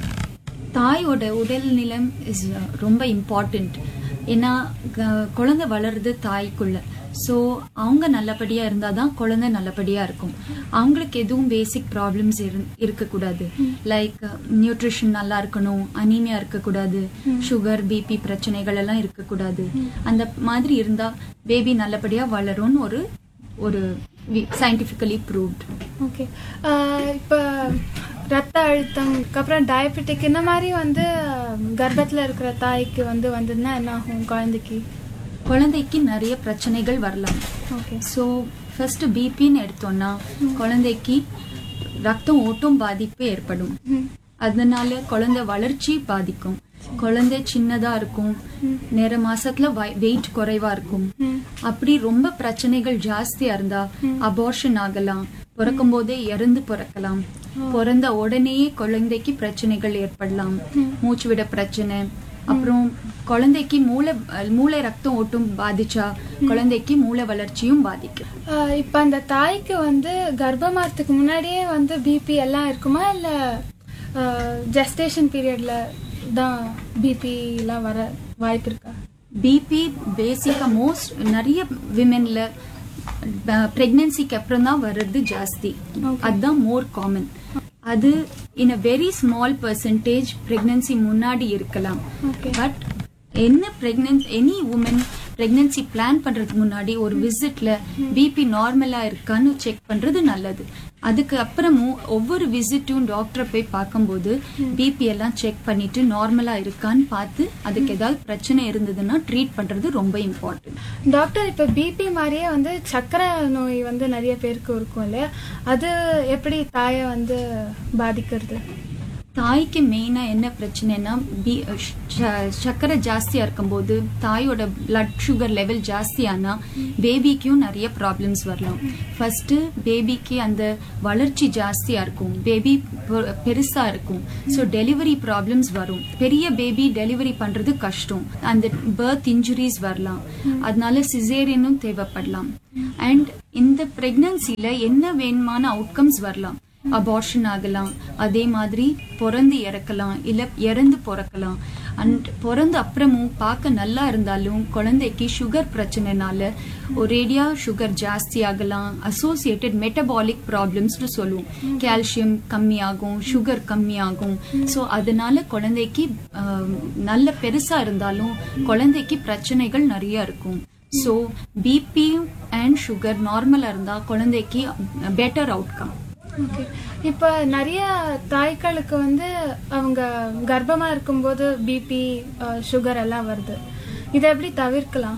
Speaker 7: தாயோட உடல்நிலம் இஸ் ரொம்ப இம்பார்ட்டண்ட் ஏன்னா க- குழந்தை வளருது தாய்க்குள்ள ஸோ அவங்க நல்லபடியா இருந்தால் தான் குழந்தை நல்லபடியா இருக்கும் அவங்களுக்கு எதுவும் பேசிக் ப்ராப்ளம்ஸ் இருக்கக்கூடாது லைக் நியூட்ரிஷன் நல்லா இருக்கணும் அனீமியா இருக்கக்கூடாது சுகர் பிபி பிரச்சனைகள் எல்லாம் இருக்கக்கூடாது அந்த மாதிரி இருந்தா பேபி நல்லபடியா வளரும்னு ஒரு ஒரு சயின்டிஃபிக்கலி ப்ரூவ்ட்
Speaker 6: ஓகே இப்போ ரத்த அழுத்தம் அப்புறம் டயபெட்டிக் இந்த மாதிரி வந்து ஆஹ், கர்ப்பத்துல இருக்கிற தாய்க்கு வந்து வந்ததுன்னா என்ன ஆகும் குழந்தைக்கு
Speaker 7: குழந்தைக்கு நிறைய பிரச்சனைகள் வரலாம்
Speaker 6: ஓகே
Speaker 7: ஸோ ஃபர்ஸ்ட் பிபின்னு எடுத்தோம்னா குழந்தைக்கு ரத்தம் ஓட்டம் பாதிப்பு ஏற்படும் அதனால குழந்தை வளர்ச்சி பாதிக்கும் குழந்தை சின்னதா இருக்கும் நேர மாசத்துல வெயிட் குறைவா இருக்கும் அப்படி ரொம்ப பிரச்சனைகள் ஜாஸ்தியா இருந்தா அபார்ஷன் ஆகலாம் பிறக்கும் போதே இறந்து பிறக்கலாம் பிறந்த உடனேயே குழந்தைக்கு பிரச்சனைகள் ஏற்படலாம் மூச்சு விட பிரச்சனை அப்புறம் குழந்தைக்கு மூளை மூளை ரத்தம் ஓட்டம் பாதிச்சா குழந்தைக்கு மூளை வளர்ச்சியும் பாதிக்கும்
Speaker 6: ஆஹ், இப்போ அந்த தாய்க்கு வந்து கர்ப்பமாகறதுக்கு முன்னாடியே வந்து பிபி எல்லாம் இருக்குமா இல்லை ஜெஸ்டேஷன் பீரியட்ல தான் பிபி எல்லாம் வர வாய்ப்பு இருக்கா
Speaker 7: பிபி பேசிக்கா மோஸ்ட் நிறைய விமென்ல பிரெக்னன்சிக்கு அப்புறம் தான் வர்றது ஜாஸ்தி அதுதான் மோர் காமன் அது in a very small percentage pregnancy முன்னாடி இருக்கலாம் பட் என்ன pregnancy any woman pregnancy plan பண்றதுக்கு முன்னாடி ஒரு விசிட்ல பிபி நார்மலா இருக்கான்னு செக் பண்றது நல்லது அதுக்கு அப்புறமும் ஒவ்வொரு விசிட்டும் டாக்டரை போய் பார்க்கும்போது பிபி எல்லாம் செக் பண்ணிட்டு நார்மலா இருக்கான்னு பார்த்து அதுக்கு ஏதாவது பிரச்சனை இருந்ததுன்னா ட்ரீட் பண்றது ரொம்ப இம்பார்ட்டன்ட்
Speaker 6: டாக்டர் இப்போ பிபி மாதிரியே வந்து சக்கரை நோய் வந்து நிறைய பேருக்கு இருக்கும் இல்லையா அது எப்படி தாயை வந்து பாதிக்கிறது
Speaker 7: தாய்க்கு மெயினா என்ன பிரச்சனைனா பி- ச- சர்க்கரை ஜாஸ்தியா இருக்கும்போது தாயோட பிளட் சுகர் லெவல் ஜாஸ்தியானா பேபிக்கும் நிறைய ப்ராப்ளம்ஸ் வரலாம் ஃபர்ஸ்ட் பேபிக்கு அந்த வளர்ச்சி ஜாஸ்தியா இருக்கும் பேபி பெருசா இருக்கும் ஸோ டெலிவரி ப்ராப்ளம்ஸ் வரும் பெரிய பேபி டெலிவரி பண்றது கஷ்டம் அந்த பர்த் இன்ஜுரிஸ் வரலாம் அதனால சிசேரியனும் தேவைப்படலாம் அண்ட் இந்த பிரெக்னன்சில என்ன வேணுமான அவுட்கம்ஸ் வரலாம் அபார்ஷன் ஆகலாம் அதே மாதிரி பிறந்து இறக்கலாம் இல்ல இறந்து பிறக்கலாம் அண்ட் பிறந்த அப்புறமும் பார்க்க நல்லா இருந்தாலும் குழந்தைக்கு சுகர் பிரச்சனைனால ஒரேடியா சுகர் ஜாஸ்தி ஆகலாம் அசோசியேட்டட் மெட்டபாலிக் ப்ராப்ளம்ஸ்னு சொல்லுவோம் கால்சியம் கம்மியாகும் சுகர் கம்மியாகும் ஸோ அதனால குழந்தைக்கு ஆஹ், நல்ல பெருசா இருந்தாலும் குழந்தைக்கு பிரச்சனைகள் நிறைய இருக்கும் ஸோ பிபி அண்ட் சுகர் நார்மலா இருந்தா குழந்தைக்கு பெட்டர் அவுட்கம்
Speaker 6: ஓகே இப்போ நிறைய தாய்களுக்கு வந்து அவங்க கர்ப்பமா இருக்கும்போது பிபி சுகர் எல்லாம் வருது இதை எப்படி தவிர்க்கலாம்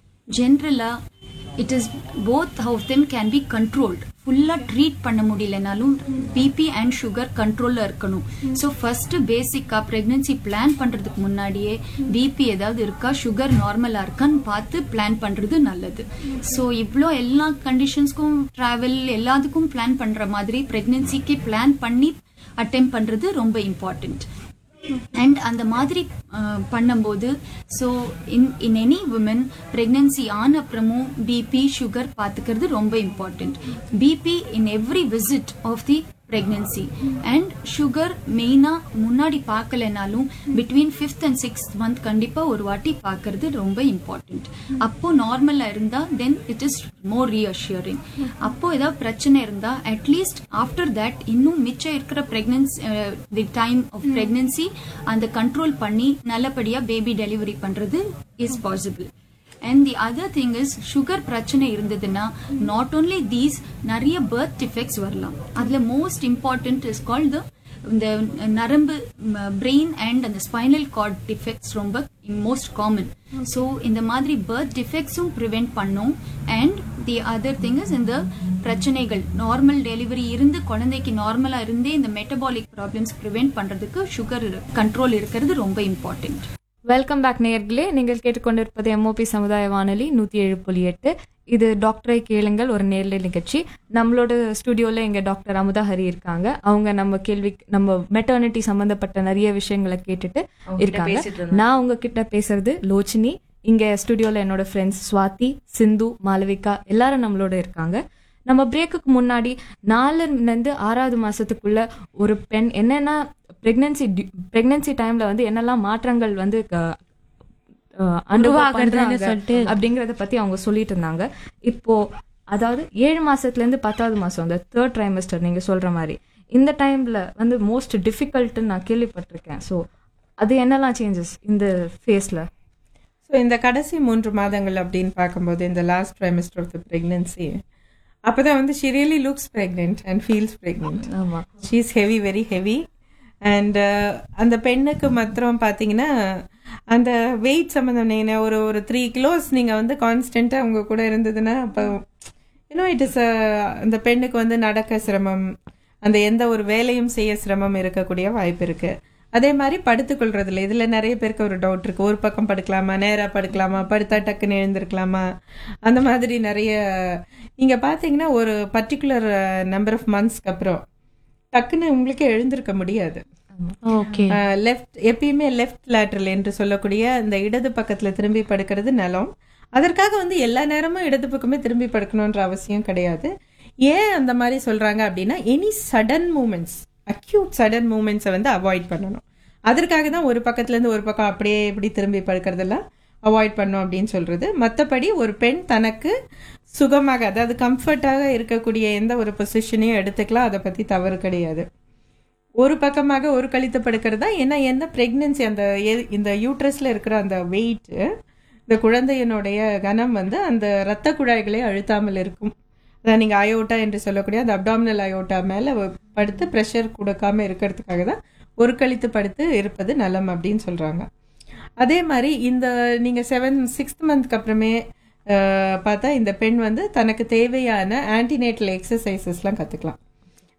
Speaker 7: ஜென்ரலா it is both of them can be controlled ஃபுல்லா ட்ரீட் பண்ண முடியலனாலும் பிபி அண்ட் சுகர் கண்ட்ரோல்ல இருக்கணும் ஸோ ஃபர்ஸ்ட் பேசிக்கா பிரெக்னன்சி பிளான் பண்றதுக்கு முன்னாடியே பிபி ஏதாவது இருக்கா சுகர் நார்மலா இருக்கான்னு பார்த்து பிளான் பண்றது நல்லது ஸோ இவ்வளோ எல்லா கண்டிஷன்ஸ்க்கும் டிராவல் எல்லாத்துக்கும் பிளான் பண்ற மாதிரி பிரெக்னன்சிக்கு பிளான் பண்ணி அட்டெம்ப் பண்றது ரொம்ப இம்பார்ட்டன்ட் அண்ட் அந்த மாதிரி அஹ், பண்ணும்போது so in in any woman pregnancy ஆன அப்புறமும் பிபி சுகர் பார்த்துக்கிறது ரொம்ப important BP in every visit of the pregnancy and sugar மெயினாக முன்னாடி பார்க்கலனாலும் between fifth and sixth month கண்டிப்பாக ஒரு வாட்டி பார்க்கறது ரொம்ப இம்பார்ட்டன்ட் அப்போ நார்மலாக இருந்தால் then it is more reassuring அப்போ ஏதாவது பிரச்சனை இருந்தால் அட்லீஸ்ட் ஆஃப்டர் தட் இன்னும் மிச்சம் இருக்கிற pregnancy the time of pregnancy அந்த கண்ட்ரோல் பண்ணி நல்லபடியாக பேபி டெலிவரி பண்ணுறது is possible and the other thing is sugar பிரச்சனை இருந்ததுன்னா நாட் ஓன்லி தீஸ் நிறைய பர்த் டிஃபெக்ட்ஸ் வரலாம் அதுல most important is call the இந்த நரம்பு பிரெயின் அண்ட் அந்த ஸ்பைனல் கார்ட் டிஃபெக்ட்ஸ் ரொம்ப மோஸ்ட் காமன் ஸோ இந்த மாதிரி பர்த் டிஃபெக்ட்ஸும் ப்ரிவெண்ட் பண்ணும் and the other thing is இந்த பிரச்சனைகள் நார்மல் டெலிவரி இருந்து குழந்தைக்கு நார்மலா இருந்தே இந்த மெட்டபாலிக் ப்ராப்ளம்ஸ் ப்ரிவெண்ட் பண்றதுக்கு சுகர் கண்ட்ரோல் இருக்கிறது ரொம்ப இம்பார்ட்டன்ட்
Speaker 2: வெல்கம் பேக் நேயர்களே நீங்கள் கேட்டுக்கொண்டிருப்பது எம்ஓபி சமுதாய வானொலி நூற்றி ஏழு புள்ளி எட்டு இது டாக்டரை கேளுங்கள் ஒரு நேர்ல நிகழ்ச்சி நம்மளோட ஸ்டுடியோல இங்க டாக்டர் அமுதா ஹரி இருக்காங்க அவங்க நம்ம கேள்வி நம்ம மெட்டர்னிட்டி சம்பந்தப்பட்ட நிறைய விஷயங்களை கேட்டுட்டு இருக்காங்க நான் உங்ககிட்ட பேசுறது லோச்சினி இங்க ஸ்டுடியோல என்னோட ஃப்ரெண்ட்ஸ் ஸ்வாதி சிந்து மாளவிகா எல்லாரும் நம்மளோட இருக்காங்க நம்ம பிரேக்குக்கு முன்னாடி நாலுல இருந்து ஆறாவது மாசத்துக்குள்ள ஒரு பெண் என்னென்ன பிரெக்னன்சி பிரெக்னன்சி டைம்ல வந்து என்னெல்லாம் மாற்றங்கள் வந்து க- அஹ் undergo
Speaker 3: உருவாகுதுன்னு
Speaker 2: பண்றாங்க
Speaker 3: சொல்லிட்டு.
Speaker 2: அப்படிங்கறத பத்தி அவங்க சொல்லிட்டு இருந்தாங்க இப்போ அதாவது ஏழு மாசத்துல இருந்து பத்தாவது மாசம் இந்த தேர்ட் ட்ரைமஸ்டர் நீங்க சொல்ற மாதிரி இந்த டைம்ல வந்து மோஸ்ட் டிஃபிகல்ட்னு நான் கேள்விப்பட்டிருக்கேன் ஸோ அது என்னெல்லாம் சேஞ்சஸ் இந்த ஃபேஸ்ல
Speaker 1: ஸோ இந்த கடைசி மூன்று மாதங்கள் அப்படின்னு பார்க்கும்போது இந்த last trimester of the pregnancy அப்பதான் வந்து she really looks pregnant and feels pregnant
Speaker 2: ஆமா
Speaker 1: she is heavy very heavy and அந்த பெண்ணுக்கு மாத்திரம் பார்த்தீங்கன்னா அந்த வெயிட் சம்மந்தம் நீங்கள் ஒரு ஒரு த்ரீ கிலோஸ் நீங்கள் வந்து கான்ஸ்டண்ட்டாக உங்க கூட இருந்ததுன்னா அப்போ யூனோ இட் இஸ் அந்த பெண்ணுக்கு வந்து நடக்க சிரமம் அந்த எந்த ஒரு வேலையும் செய்ய சிரமம் இருக்கக்கூடிய வாய்ப்பு இருக்கு அதே மாதிரி படுத்துக்கொள்றதுல இதுல நிறைய பேருக்கு ஒரு டவுட் இருக்கு ஒரு பக்கம் படுக்கலாமா நேரா படுக்கலாமா படுத்தா டக்குன்னு எழுந்திருக்கலாமா அந்த மாதிரி நிறைய நீங்க பாத்தீங்கன்னா ஒரு பர்டிகுலர் நம்பர் ஆஃப் மந்த்ஸ்க்கு அப்புறம் டக்குன்னு உங்களுக்கு எழுந்திருக்க முடியாது
Speaker 3: ஓகே
Speaker 1: லெஃப்ட் எப்பயுமே லெஃப்ட் லேட்ரல் என்று சொல்லக்கூடிய இந்த இடது பக்கத்துல திரும்பி படுக்கிறது நலம் அதற்காக வந்து எல்லா நேரமும் இடது பக்கமே திரும்பி படுக்கணுன்ற அவசியம் கிடையாது ஏன் அந்த மாதிரி சொல்றாங்க அப்படின்னா any sudden movements acute sudden மூமெண்ட்ஸை வந்து அவாய்ட் பண்ணணும் அதற்காக தான் ஒரு பக்கத்துல இருந்து ஒரு பக்கம் அப்படியே இப்படி திரும்பி படுக்கிறதெல்லாம் அவாய்ட் பண்ணும் அப்படின்னு சொல்றது மற்றபடி ஒரு பெண் தனக்கு சுகமாக அதாவது கம்ஃபர்ட்டாக இருக்கக்கூடிய எந்த ஒரு பொசிஷனையும் எடுத்துக்கலாம் அதை பத்தி தவறு கிடையாது ஒரு பக்கமாக ஒரு கழித்து படுக்கிறது தான் ஏன்னா என்ன பிரெக்னன்சி அந்த எ- இந்த யூட்ரஸ்ல இருக்கிற அந்த வெயிட் இந்த குழந்தையினுடைய கனம் வந்து அந்த இரத்த குழாய்களை அழுத்தாமல் இருக்கும் அதான் நீங்க அயோட்டா என்று சொல்லக்கூடிய அந்த அப்டாமினல் அயோட்டா மேல வ- படுத்து ப்ரெஷர் கொடுக்காம இருக்கிறதுக்காக தான் ஒரு கழித்து படுத்து இருப்பது நலம் அப்படின்னு சொல்றாங்க அதே மாதிரி இந்த நீங்க செவன் சிக்ஸ்த் மந்த்க்கு அப்புறமே அஹ், பார்த்தா இந்த பெண் வந்து தனக்கு தேவையான ஆன்டினேட்டல் எக்ஸசைசஸ்லாம் கத்துக்கலாம்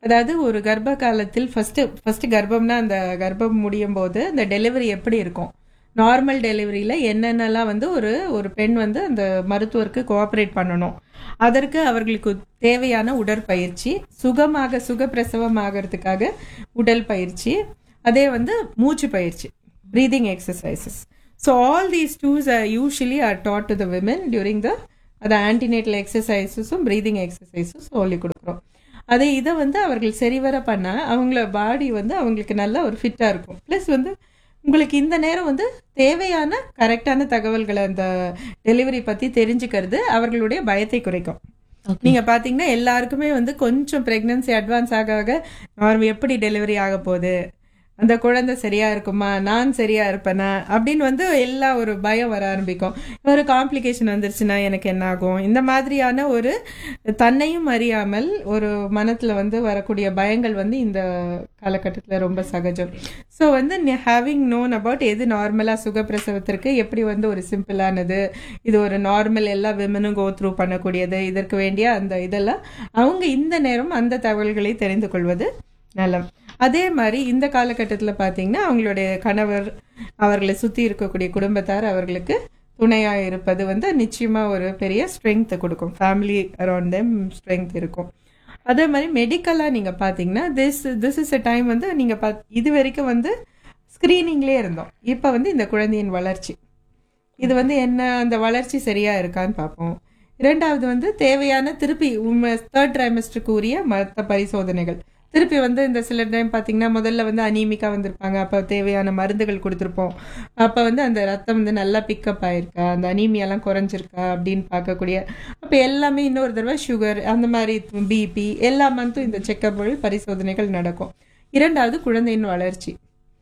Speaker 1: அதாவது ஒரு கர்ப்ப காலத்தில் ஃபர்ஸ்ட் ஃபர்ஸ்ட் கர்ப்பம்னா அந்த கர்ப்பம் முடியும் போது அந்த டெலிவரி எப்படி இருக்கும் நார்மல் டெலிவரியில என்னென்னலாம் வந்து ஒரு ஒரு பெண் வந்து அந்த மருத்துவருக்கு கோஆப்ரேட் பண்ணணும் அதற்கு அவர்களுக்கு தேவையான உடற்பயிற்சி சுகமாக சுகப்பிரசவம் ஆகிறதுக்காக உடல் பயிற்சி அதே வந்து மூச்சு பயிற்சி breathing exercises so all these tools are usually are taught to the women during the the antenatal exercises-உம் breathing exercises சொல்லி கொடுக்குறோம் அதே இதை வந்து அவர்கள் சரிவர பண்ணா அவங்கள பாடி வந்து அவங்களுக்கு நல்ல ஒரு ஃபிட்டா இருக்கும் ப்ளஸ் வந்து உங்களுக்கு இந்த நேரம் வந்து தேவையான கரெக்டான தகவல்களை அந்த டெலிவரி பத்தி தெரிஞ்சுக்கிறது அவர்களுடைய பயத்தை குறைக்கும் நீங்க பாத்தீங்கன்னா எல்லாருக்குமே வந்து கொஞ்சம் பிரெக்னன்சி அட்வான்ஸ் ஆக ஆக நார்மல் எப்படி டெலிவரி ஆக போகுது அந்த குழந்தை சரியா இருக்குமா நான் சரியா இருப்பேனா அப்படின்னு வந்து எல்லா ஒரு பயம் வர ஆரம்பிக்கும் ஒரு காம்ப்ளிகேஷன் வந்துருச்சுன்னா எனக்கு என்ன ஆகும் இந்த மாதிரியான ஒரு தன்னையும் அறியாமல் ஒரு மனத்துல வந்து வரக்கூடிய பயங்கள் வந்து இந்த காலகட்டத்துல ரொம்ப சகஜம் ஸோ வந்து ஹேவிங் நோன் அபவுட் எது நார்மலா சுகப்பிரசவத்திற்கு எப்படி வந்து ஒரு சிம்பிளானது இது ஒரு நார்மல் எல்லா விமனும் கோ த்ரூ பண்ணக்கூடியது இதற்கு வேண்டிய அந்த இதெல்லாம் அவங்க இந்த நேரம் அந்த தகவல்களை தெரிந்து கொள்வது நலம் அதே மாதிரி இந்த காலகட்டத்தில் பார்த்தீங்கன்னா அவங்களுடைய கணவர் அவர்களை சுற்றி இருக்கக்கூடிய குடும்பத்தார் அவர்களுக்கு துணையாக இருப்பது வந்து நிச்சயமா ஒரு பெரிய ஸ்ட்ரென்த் கொடுக்கும் ஃபேமிலி அரௌண்ட் தெம் ஸ்ட்ரென்த் இருக்கும் அதே மாதிரி மெடிக்கலாக நீங்கள் பார்த்தீங்கன்னா this this is a time வந்து நீங்கள் பா இது வரைக்கும் வந்து ஸ்க்ரீனிங்லேயே இருந்தோம் இப்போ வந்து இந்த குழந்தையின் வளர்ச்சி இது வந்து என்ன அந்த வளர்ச்சி சரியா இருக்கான்னு பார்ப்போம் இரண்டாவது வந்து தேவையான திருப்பி தேர்ட் ட்ரைமஸ்டருக்கு உரிய மற்ற பரிசோதனைகள் திருப்பி வந்து இந்த சில டைம் பார்த்தீங்கன்னா முதல்ல வந்து அனீமிக்கா வந்திருப்பாங்க அப்போ தேவையான மருந்துகள் கொடுத்துருப்போம் அப்போ வந்து அந்த ரத்தம் வந்து நல்லா பிக்கப் ஆயிருக்கா அந்த அனீமியாலாம் குறைஞ்சிருக்கா அப்படின்னு பார்க்கக்கூடிய அப்போ எல்லாமே இன்னொரு தடவை சுகர் அந்த மாதிரி பிபி எல்லா மந்த்தும் இந்த செக்கப்கள் பரிசோதனைகள் நடக்கும் இரண்டாவது குழந்தையின் வளர்ச்சி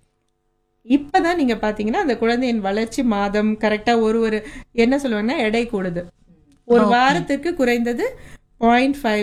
Speaker 1: இப்பதான் நீங்க பாத்தீங்கன்னா அந்த குழந்தையின் வளர்ச்சி மாதம் கரெக்டா ஒரு ஒரு என்ன சொல்லுவாங்கன்னா எடை கூடுது ஒரு வாரத்துக்கு குறைந்தது பாயிண்ட் ஃபைவ்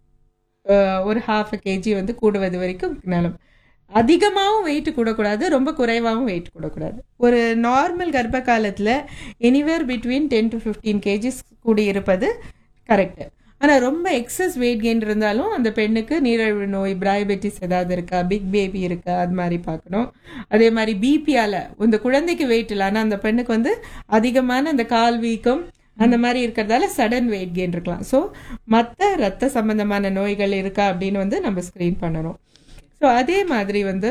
Speaker 1: ஒரு ஹாஃப் கேஜி வந்து கூடுவது வரைக்கும் நலம் அதிகமாகவும் வெயிட் கூடக்கூடாது ரொம்ப குறைவாகவும் வெயிட் கூடக்கூடாது ஒரு நார்மல் கர்ப்ப காலத்தில் anywhere between ten to fifteen KGs கூடி இருப்பது கரெக்டு ஆனால் ரொம்ப எக்ஸஸ் வெயிட் கெயின் இருந்தாலும் அந்த பெண்ணுக்கு நீரிழிவு நோய் பிராயபெட்டிஸ் ஏதாவது இருக்கா பிக் பேபி இருக்கா அது மாதிரி பார்க்கணும் அதே மாதிரி பிபியால் இந்த குழந்தைக்கு வெயிட் இல்லை ஆனால் அந்த பெண்ணுக்கு வந்து அதிகமான அந்த கால் வீக்கம் அந்த மாதிரி இருக்கிறதால சடன் வெயிட் கெயின் இருக்கலாம் ஸோ மற்ற ரத்த சம்பந்தமான நோய்கள் இருக்கா அப்படின்னு வந்து நம்ம ஸ்க்ரீன் பண்ணணும் ஸோ அதே மாதிரி வந்து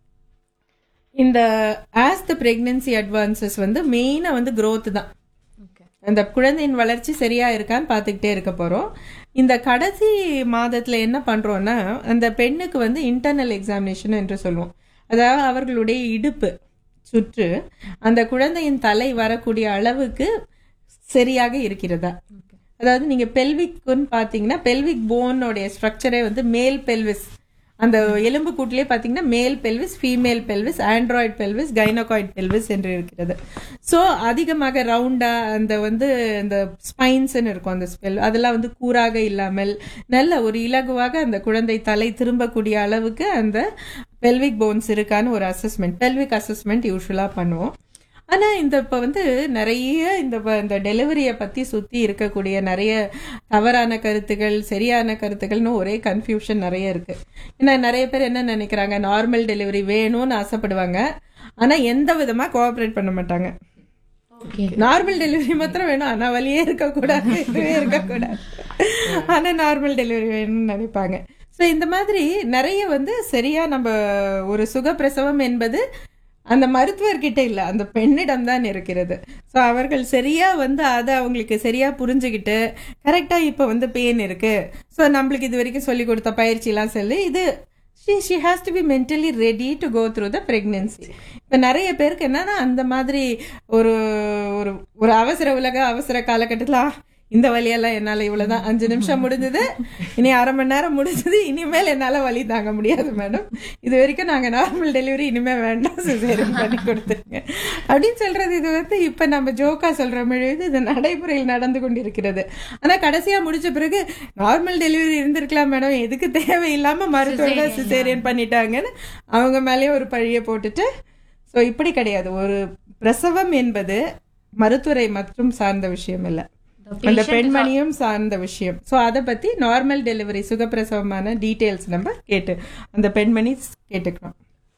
Speaker 1: இந்த ஆஸ் த பிரெக்னன்சி அட்வான்சஸ் வந்து மெயினாக வந்து growth தான் அந்த குழந்தையின் வளர்ச்சி சரியா இருக்கான்னு பார்த்துக்கிட்டே இருக்க போறோம் இந்த கடைசி மாதத்துல என்ன பண்றோம்னா அந்த பெண்ணுக்கு வந்து இன்டர்னல் எக்ஸாமினேஷன் என்று சொல்லுவோம் அதாவது அவர்களுடைய இடுப்பு சுற்று அந்த குழந்தையின் தலை வரக்கூடிய அளவுக்கு சரியாக இருக்கிறதா அதாவது நீங்க பெல்விக்குன்னு பாத்தீங்கன்னா பெல்விக் போனோடைய ஸ்ட்ரக்சரே வந்து மேல் பெல்விஸ் அந்த எலும்பு கூட்டிலே பாத்தீங்கன்னா male pelvis female pelvis android pelvis gynaecoid pelvis என்று இருக்கிறது ஸோ அதிகமாக ரவுண்டா அந்த வந்து இந்த ஸ்பைன்ஸ்ன்னு இருக்கும் அந்த ஸ்பெல் அதெல்லாம் வந்து கூராக இல்லாமல் நல்ல ஒரு இலகுவாக அந்த குழந்தை தலை திரும்பக்கூடிய அளவுக்கு அந்த பெல்விக் போன்ஸ் இருக்கான்னு ஒரு அசஸ்மெண்ட் பெல்விக் அசஸ்மெண்ட் யூஸ்வலா பண்ணுவோம் ஆனா இந்த இப்ப வந்து நிறைய இந்த ப- இந்த டெலிவரியை பத்தி சுத்தி இருக்கக்கூடிய நிறைய தவறான கருத்துக்கள் சரியான கருத்துக்கள்னு ஒரே கன்ஃபியூஷன் நிறைய இருக்கு ஏன்னா நிறைய பேர் என்ன நினைக்கிறாங்க நார்மல் டெலிவரி வேணும்னு ஆசைப்படுவாங்க ஆனா எந்த விதமா கோஆபரேட் பண்ண மாட்டாங்க நார்மல் டெலிவரி மாத்திரம் வேணும் ஆனா வலியே இருக்கக்கூடாது இதுவே இருக்கக்கூடாது ஆனா நார்மல் டெலிவரி வேணும்னு நினைப்பாங்க ஸோ இந்த மாதிரி நிறைய வந்து சரியா நம்ம ஒரு சுகப்பிரசவம் என்பது அந்த மருத்துவர்கிட்ட இல்ல அந்த பெண்ணிடம் தான் இருக்கிறது ஸோ அவர்கள் சரியா வந்து அதை அவங்களுக்கு சரியா புரிஞ்சுக்கிட்டு கரெக்டா இப்போ வந்து பெயின் இருக்கு ஸோ நம்மளுக்கு இது வரைக்கும் சொல்லி கொடுத்த பயிற்சியெல்லாம் சொல்லி இது she she has to be mentally ready to go through the pregnancy இப்போ நிறைய பேருக்கு என்னன்னா அந்த மாதிரி ஒரு ஒரு ஒரு அவசர உலக அவசர காலகட்டத்தில் "ஆ, இந்த வழியெல்லாம் என்னால் இவ்வளோதான் அஞ்சு நிமிஷம் முடிஞ்சது இனி அரை மணி நேரம் முடிஞ்சது இனிமேல் என்னால் வலி தாங்க முடியாது மேடம் இது வரைக்கும் நாங்கள் நார்மல் டெலிவரி இனிமேல் வேண்டாம் சிசேரியன் பண்ணி கொடுத்துருங்க அப்படின்னு சொல்றது இது வந்து இப்போ நம்ம ஜோக்கா சொல்ற பொழுது இது நடைமுறையில் நடந்து கொண்டிருக்கிறது ஆனால் கடைசியாக முடிச்ச பிறகு நார்மல் டெலிவரி இருந்திருக்கலாம் மேடம் எதுக்கு தேவையில்லாம மருத்துவர்கள் சிசேரியன் பண்ணிட்டாங்கன்னு அவங்க மேலேயே ஒரு பழியை போட்டுட்டு ஸோ இப்படி கிடையாது ஒரு பிரசவம் என்பது மருத்துவரை மற்றும் சார்ந்த விஷயம் இல்லை அந்த பெண்மணியும் சார்ந்த விஷயம் ஸோ அதை பத்தி நார்மல் டெலிவரி சுகப்பிரசவமான டீட்டெயில்ஸ் நம்ம கேட்டு அந்த பெண்மணி கேட்டுக்கணும்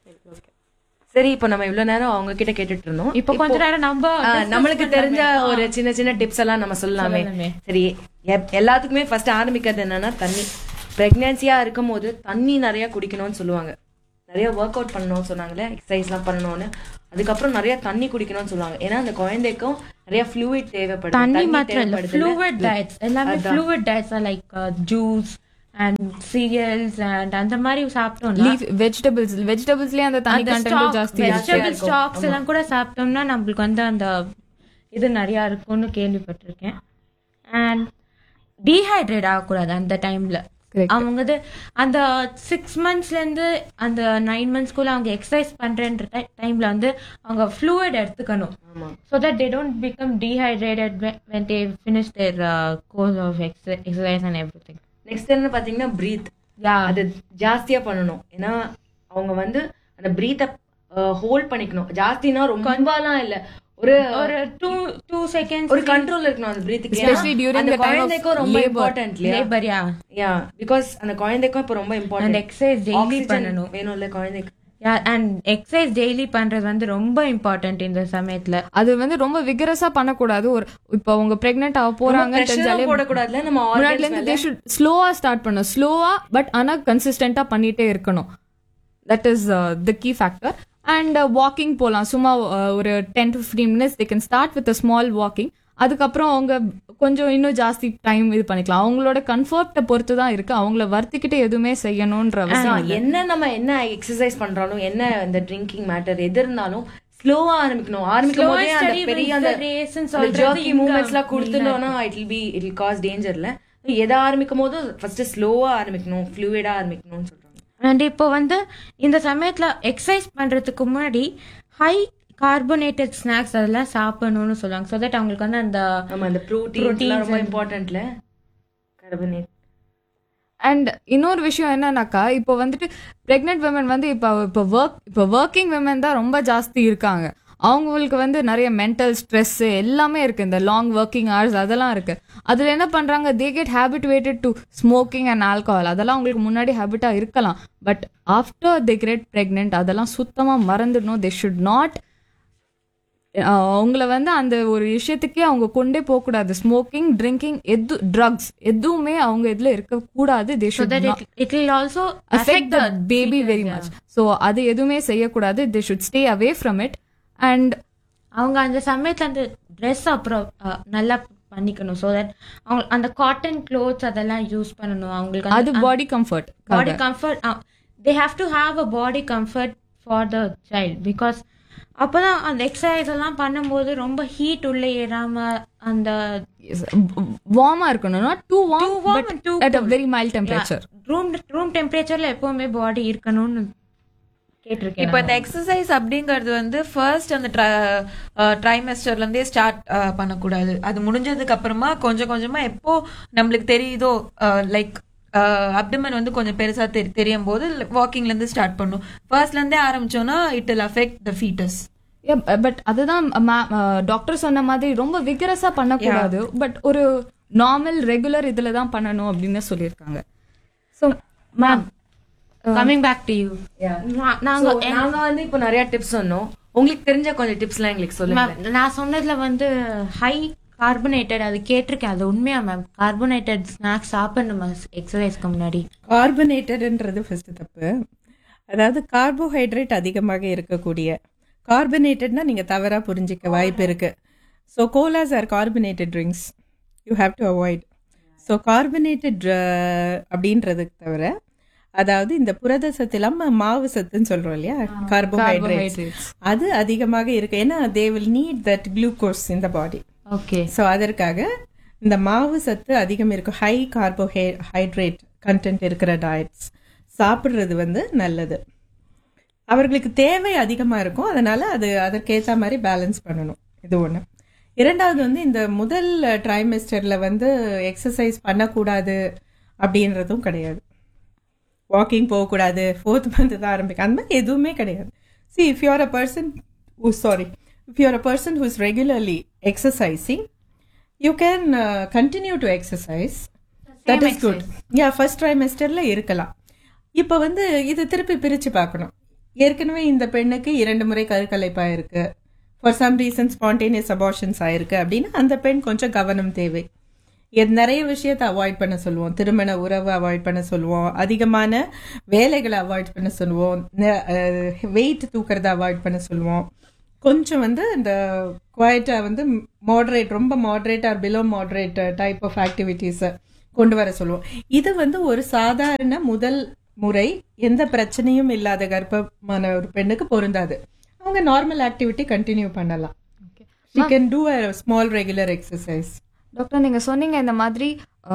Speaker 8: சரி இப்போ நம்ம இவ்வளவு நேரம் அவங்க கிட்ட கேட்டுட்டு இருந்தோம்
Speaker 3: இப்போ கொஞ்ச நேரம் நம்ம
Speaker 8: ஆ,
Speaker 3: discuss
Speaker 8: நம்மளுக்கு தெரிஞ்ச
Speaker 3: பண்ணலாமே.
Speaker 8: ஒரு சின்ன சின்ன டிப்ஸ் எல்லாம் நம்ம சொல்லலாமே
Speaker 3: சொல்லலாமே.
Speaker 8: சரி எப்- எல்லாத்துக்குமே ஃபர்ஸ்ட் ஆரம்பிக்கிறது என்னன்னா தண்ணி பிரெக்னன்சியா இருக்கும் போது தண்ணி நிறைய குடிக்கணும்னு சொல்லுவாங்க நிறைய ஒர்க் அவுட் பண்ணணும்னு சொன்னாங்களே எக்ஸசைஸ்லாம் பண்ணணும்னு அதுக்கப்புறம் நிறைய தண்ணி குடிக்கணும்னு சொல்லுவாங்க ஏன்னா அந்த குழந்தைக்கும் நிறைய ஃப்ளூயிட் தேவைப்படுது
Speaker 3: தண்ணி மாத்திரம் இல்ல
Speaker 8: தேவைப்படுதுல்ல?
Speaker 3: ஃப்ளூவிட் டயட்ஸ் எல்லாமே
Speaker 8: அதான்.
Speaker 3: Fluid diets like juice and cereals and அந்த மாதிரி சாப்பிட்டோம்னா
Speaker 2: லீஃப் வெஜிடபிள்ஸ் வெஜிடபிள்ஸ்லயே அந்த தண்ணி கண்டென்ட் ஜாஸ்தி இருக்கு
Speaker 3: வெஜிடபிள் ஸ்டாக்ஸ் எல்லாம் கூட சாப்பிட்டோம்னா நம்மளுக்கு வந்து அந்த இது நிறைய இருக்கும்னு கேள்விப்பட்டிருக்கேன் அண்ட் டீஹைட்ரேட் ஆகக்கூடாது அந்த டைம்ல அவங்க வந்து அந்த சிக்ஸ் மந்த்ஸ்ல இருந்து அந்த நைன் மந்த்ஸ்க்குள்ள அவங்க எக்ஸசைஸ் பண்றேன்ற டைம்ல வந்து அவங்க ஃப்ளூயிட் எடுத்துக்கணும் so that they don't become dehydrated when they finish their course of exercise and everything
Speaker 8: next என்ன பாத்தீங்கன்னா பிரீத்
Speaker 3: யா
Speaker 8: அது ஜாஸ்தியா பண்ணணும் ஏன்னா அவங்க வந்து அந்த பிரீத்தை ஹோல்ட் பண்ணிக்கணும் ஜாஸ்தினா ரொம்பலாம் இல்ல ஒரு
Speaker 3: ஒரு டூ டூ செகண்ட்ஸ்
Speaker 8: ஒரு கண்ட்ரோல் இருக்கணும் அந்த பிரீத்துக்கு
Speaker 2: Especially during
Speaker 8: அந்த
Speaker 2: the time of
Speaker 8: குழந்தைக்கும் ரொம்ப
Speaker 2: labor.
Speaker 8: இம்பார்ட்டன்ட் இல்லையா
Speaker 3: லேபர் யா
Speaker 8: யா பிகாஸ் அந்த குழந்தைக்கும் இப்ப ரொம்ப
Speaker 3: And
Speaker 8: இம்பார்ட்டன்ட்
Speaker 3: exercise daily பண்ணணும்.
Speaker 8: வேணும்ல குழந்தைக்கு
Speaker 3: யா அண்ட் எக்ஸசைஸ் டெய்லி பண்றது வந்து ரொம்ப இம்பார்ட்டன்ட் இந்த சமயத்துல
Speaker 2: அது வந்து ரொம்ப விகரஸா பண்ணக்கூடாது ஒரு இப்போ அவங்க பிரெக்னென்ட் ஆக போறாங்க
Speaker 8: pressure-ம் போடக்கூடாதுல, நம்ம organs
Speaker 2: முன்னாடில இருந்து தே ஷுட் ஸ்லோவா ஸ்டார்ட் பண்ணணும் ஸ்லோவா பட் ஆனா கன்சிஸ்டன்டா பண்ணிட்டே இருக்கணும் that is the key factor and walking போகலாம் சும்மா uh, ஒரு ten to fifteen minutes they can start with small walking அதுக்கப்புறம் அவங்க கொஞ்சம் இன்னும் ஜாஸ்தி டைம் இது பண்ணிக்கலாம் அவங்களோட கம்ஃபர்ட்டை பொறுத்து தான் இருக்கு அவங்கள வருத்திக்கிட்டு எதுவுமே செய்யணும்ன்ற அவசியம் இல்லை
Speaker 8: என்ன நம்ம என்ன எக்ஸசைஸ் பண்றாலும் என்ன இந்த ட்ரிங்கிங் மேட்டர் எது இருந்தாலும் ஸ்லோவா ஆரம்பிக்கணும் ஆரம்பிக்கும் போதே அந்த
Speaker 3: study
Speaker 8: பெரிய
Speaker 3: wins
Speaker 8: அந்த
Speaker 3: the race ன்னு சொல்றது
Speaker 8: ஜர்க்கி
Speaker 3: இங்க
Speaker 8: மூவ்மெண்ட்ஸ் எல்லாம்
Speaker 3: main-ஆ
Speaker 8: கொடுத்துட்டோம்னா it will be it will cause டேஞ்சர்ல எதை ஆரம்பிக்கும் போது ஃபர்ஸ்ட் ஸ்லோவா ஆரம்பிக்கணும் ஃப்ளூயிடா ஆரம்பிக்கணும்னு சொல்றாங்க
Speaker 3: அண்ட் இப்போ வந்து இந்த சமயத்துல எக்ஸசைஸ் பண்றதுக்கு முன்னாடி ஹை கார்பனேட்டட் ஸ்நாக்ஸ் அதெல்லாம் சாப்பிடணும்னு சொல்லுவாங்க ஸோ தட் அவங்களுக்கு வந்து அந்த
Speaker 8: நம்ம அந்த ப்ரோட்டீன்
Speaker 3: Proteins
Speaker 8: ரொம்ப
Speaker 3: and-
Speaker 8: இம்பார்ட்டன்ட்ல கார்பனேட்
Speaker 2: அண்ட் இன்னொரு விஷயம் என்னன்னாக்கா இப்போ வந்துட்டு பிரெக்னென்ட் விமன் வந்து இப்போ இப்போ ஒர்க் இப்போ ஒர்க்கிங் விமன் தான் ரொம்ப ஜாஸ்தி இருக்காங்க அவங்களுக்கு வந்து நிறைய மென்டல் ஸ்ட்ரெஸ் எல்லாமே இருக்கு இந்த லாங் ஒர்க்கிங் ஹவர்ஸ் அதெல்லாம் இருக்கு அதுல என்ன பண்றாங்க they get habituated to smoking and alcohol அதெல்லாம் அவங்களுக்கு முன்னாடி ஹேபிட்டா இருக்கலாம் but after the get pregnant அதெல்லாம் சுத்தமா மறந்துடணும் தே ஷுட் நாட் அவங்கள வந்து அந்த ஒரு விஷயத்துக்கே அவங்க கொண்டே போக கூடாது ஸ்மோக்கிங் ட்ரிங்கிங் எது ட்ரக்ஸ் எதுவுமே அவங்க இதுல இருக்க கூடாது they
Speaker 3: so
Speaker 2: should
Speaker 3: that it will also
Speaker 2: affect the baby very much so அது எதுவுமே செய்யக்கூடாது they should stay away from it and
Speaker 3: அவங்க அந்த சமயத்துல அந்த ட்ரெஸ் அப்புறம் அஹ், நல்லா பண்ணிக்கணும் ஸோ தட் அவங்க அந்த காட்டன் க்ளோத்ஸ் அதெல்லாம் யூஸ் பண்ணணும் அவங்களுக்கு
Speaker 2: அது body comfort
Speaker 3: body comfort they have to have a body comfort for the child because அப்பதான் அந்த எக்ஸசைஸ் எல்லாம் பண்ணும்போது ரொம்ப ஹீட் உள்ள ஏறாம அந்த
Speaker 2: வார்மா இருக்கணும் not too warm
Speaker 3: warm
Speaker 2: but
Speaker 3: and too
Speaker 2: at a
Speaker 3: cold.
Speaker 2: Very mild temperature
Speaker 3: room room டெம்பரேச்சர்ல எப்பவுமே பாடி இருக்கணும்னு கேட்டிருக்கேன்
Speaker 4: இப்போ இந்த எக்ஸசைஸ் அப்படிங்கிறது வந்து ஃபர்ஸ்ட் அந்த ட்ரைமெஸ்டர்ல இருந்தே ஸ்டார்ட் பண்ணக்கூடாது அது முடிஞ்சதுக்கு அப்புறமா கொஞ்சம் கொஞ்சமா எப்போ நம்மளுக்கு தெரியுதோ லைக் அப்டமன் வந்து கொஞ்சம் பெருசா தெரி தெரியும் போது வாக்கிங்ல இருந்து ஸ்டார்ட் பண்ணும் ஃபர்ஸ்ட்ல இருந்தே ஆரம்பிச்சோம்னா it will affect the foetus
Speaker 2: but அதுதான் டாக்டர் சொன்ன மாதிரி ரொம்ப விகரஸா பண்ணக்கூடாது பட் ஒரு நார்மல் ரெகுலர் இதுல தான் பண்ணணும் அப்படின்னு சொல்லியிருக்காங்க so
Speaker 3: ma'am coming back to you நாங்க
Speaker 8: So, நாங்க வந்து இப்போ நிறைய டிப்ஸ் சொன்னோம் உங்களுக்கு தெரிஞ்ச கொஞ்சம் டிப்ஸ்லாம் எங்களுக்கு சொல்லுங்க
Speaker 3: மேம் நான் சொன்னதுல வந்து ஹை கார்பனேட்டட் அது கேட்டிருக்கேன் அது உண்மையா மேம் கார்பனேட்டட் ஸ்நாக்ஸ் சாப்பிடணுமா எக்ஸசைஸ்க்கு முன்னாடி
Speaker 1: கார்பனேட்டட்ன்றது ஃபர்ஸ்ட் தப்பு அதாவது கார்போஹைட்ரேட் அதிகமாக இருக்கக்கூடிய கார்பனேட்டட்னா நீங்க தவறா புரிஞ்சிக்க வாய்ப்பு இருக்கு so colas or carbonated drinks you have to avoid so carbonated அப்படின்றதுக்கு தவிர அதாவது இந்த புரத சத்து இல்லாம மாவு சத்துன்னு சொல்றோம் இல்லையா கார்போஹைட்ரேட்ஸ் அது அதிகமாக இருக்கு ஏன்னா they will need that glucose இந்த பாடி
Speaker 3: ஓகே
Speaker 1: ஸோ அதற்காக இந்த மாவு சத்து அதிகம் இருக்கும் ஹை கார்போஹை ஹைட்ரேட் கண்டென்ட் இருக்கிற டயட்ஸ் சாப்பிட்றது வந்து நல்லது அவர்களுக்கு தேவை அதிகமாக இருக்கும் அதனால அது அதற்கேற்ற மாதிரி பேலன்ஸ் பண்ணணும் இது ஒன்று இரண்டாவது வந்து இந்த முதல் ட்ரைமெஸ்டரில் வந்து எக்ஸசைஸ் பண்ணக்கூடாது அப்படின்றதும் கிடையாது வாக்கிங் போகக்கூடாது ஃபோர்த் மந்த் தான் ஆரம்பிக்கும் அந்த மாதிரி எதுவுமே கிடையாது see if you're a person oh sorry if you're a person who is regularly exercising you can continue to exercise that is good yeah first ட்ரைமெஸ்டர்ல இருக்கலாம் இப்போ வந்து இது திருப்பி பிரிச்சு பார்க்கணும் ஏற்கனவே இந்த பெண்ணுக்கு இரண்டு முறை கருக்கலைப்பா இருக்கு for some reason spontaneous abortions ஆயிருக்கு அப்படின்னா அந்த பெண் கொஞ்சம் கவனம் தேவை இது நிறைய விஷயத்தை அவாய்ட் பண்ண சொல்லுவோம் திருமண உறவை அவாய்ட் பண்ண சொல்லுவோம் அதிகமான வேலைகளை அவாய்ட் பண்ண சொல்லுவோம் வெயிட் தூக்கிறத அவாய்ட் பண்ண சொல்லுவோம் கொஞ்சம் வந்து இந்த குவாய்ட்டா வந்து மாடரேட் ரொம்ப moderate or below moderate type of ஆக்டிவிட்டீஸை கொண்டு வர சொல்லுவோம் இது வந்து ஒரு சாதாரண முதல் முறை எந்த பிரச்சனையும் இல்லாத கர்ப்பமான ஒரு பெண்ணுக்கு பொருந்தாது அவங்க நார்மல் ஆக்டிவிட்டி கண்டினியூ பண்ணலாம் she can do a small regular exercise
Speaker 2: doctor நீங்க சொன்னீங்க இந்த மாதிரி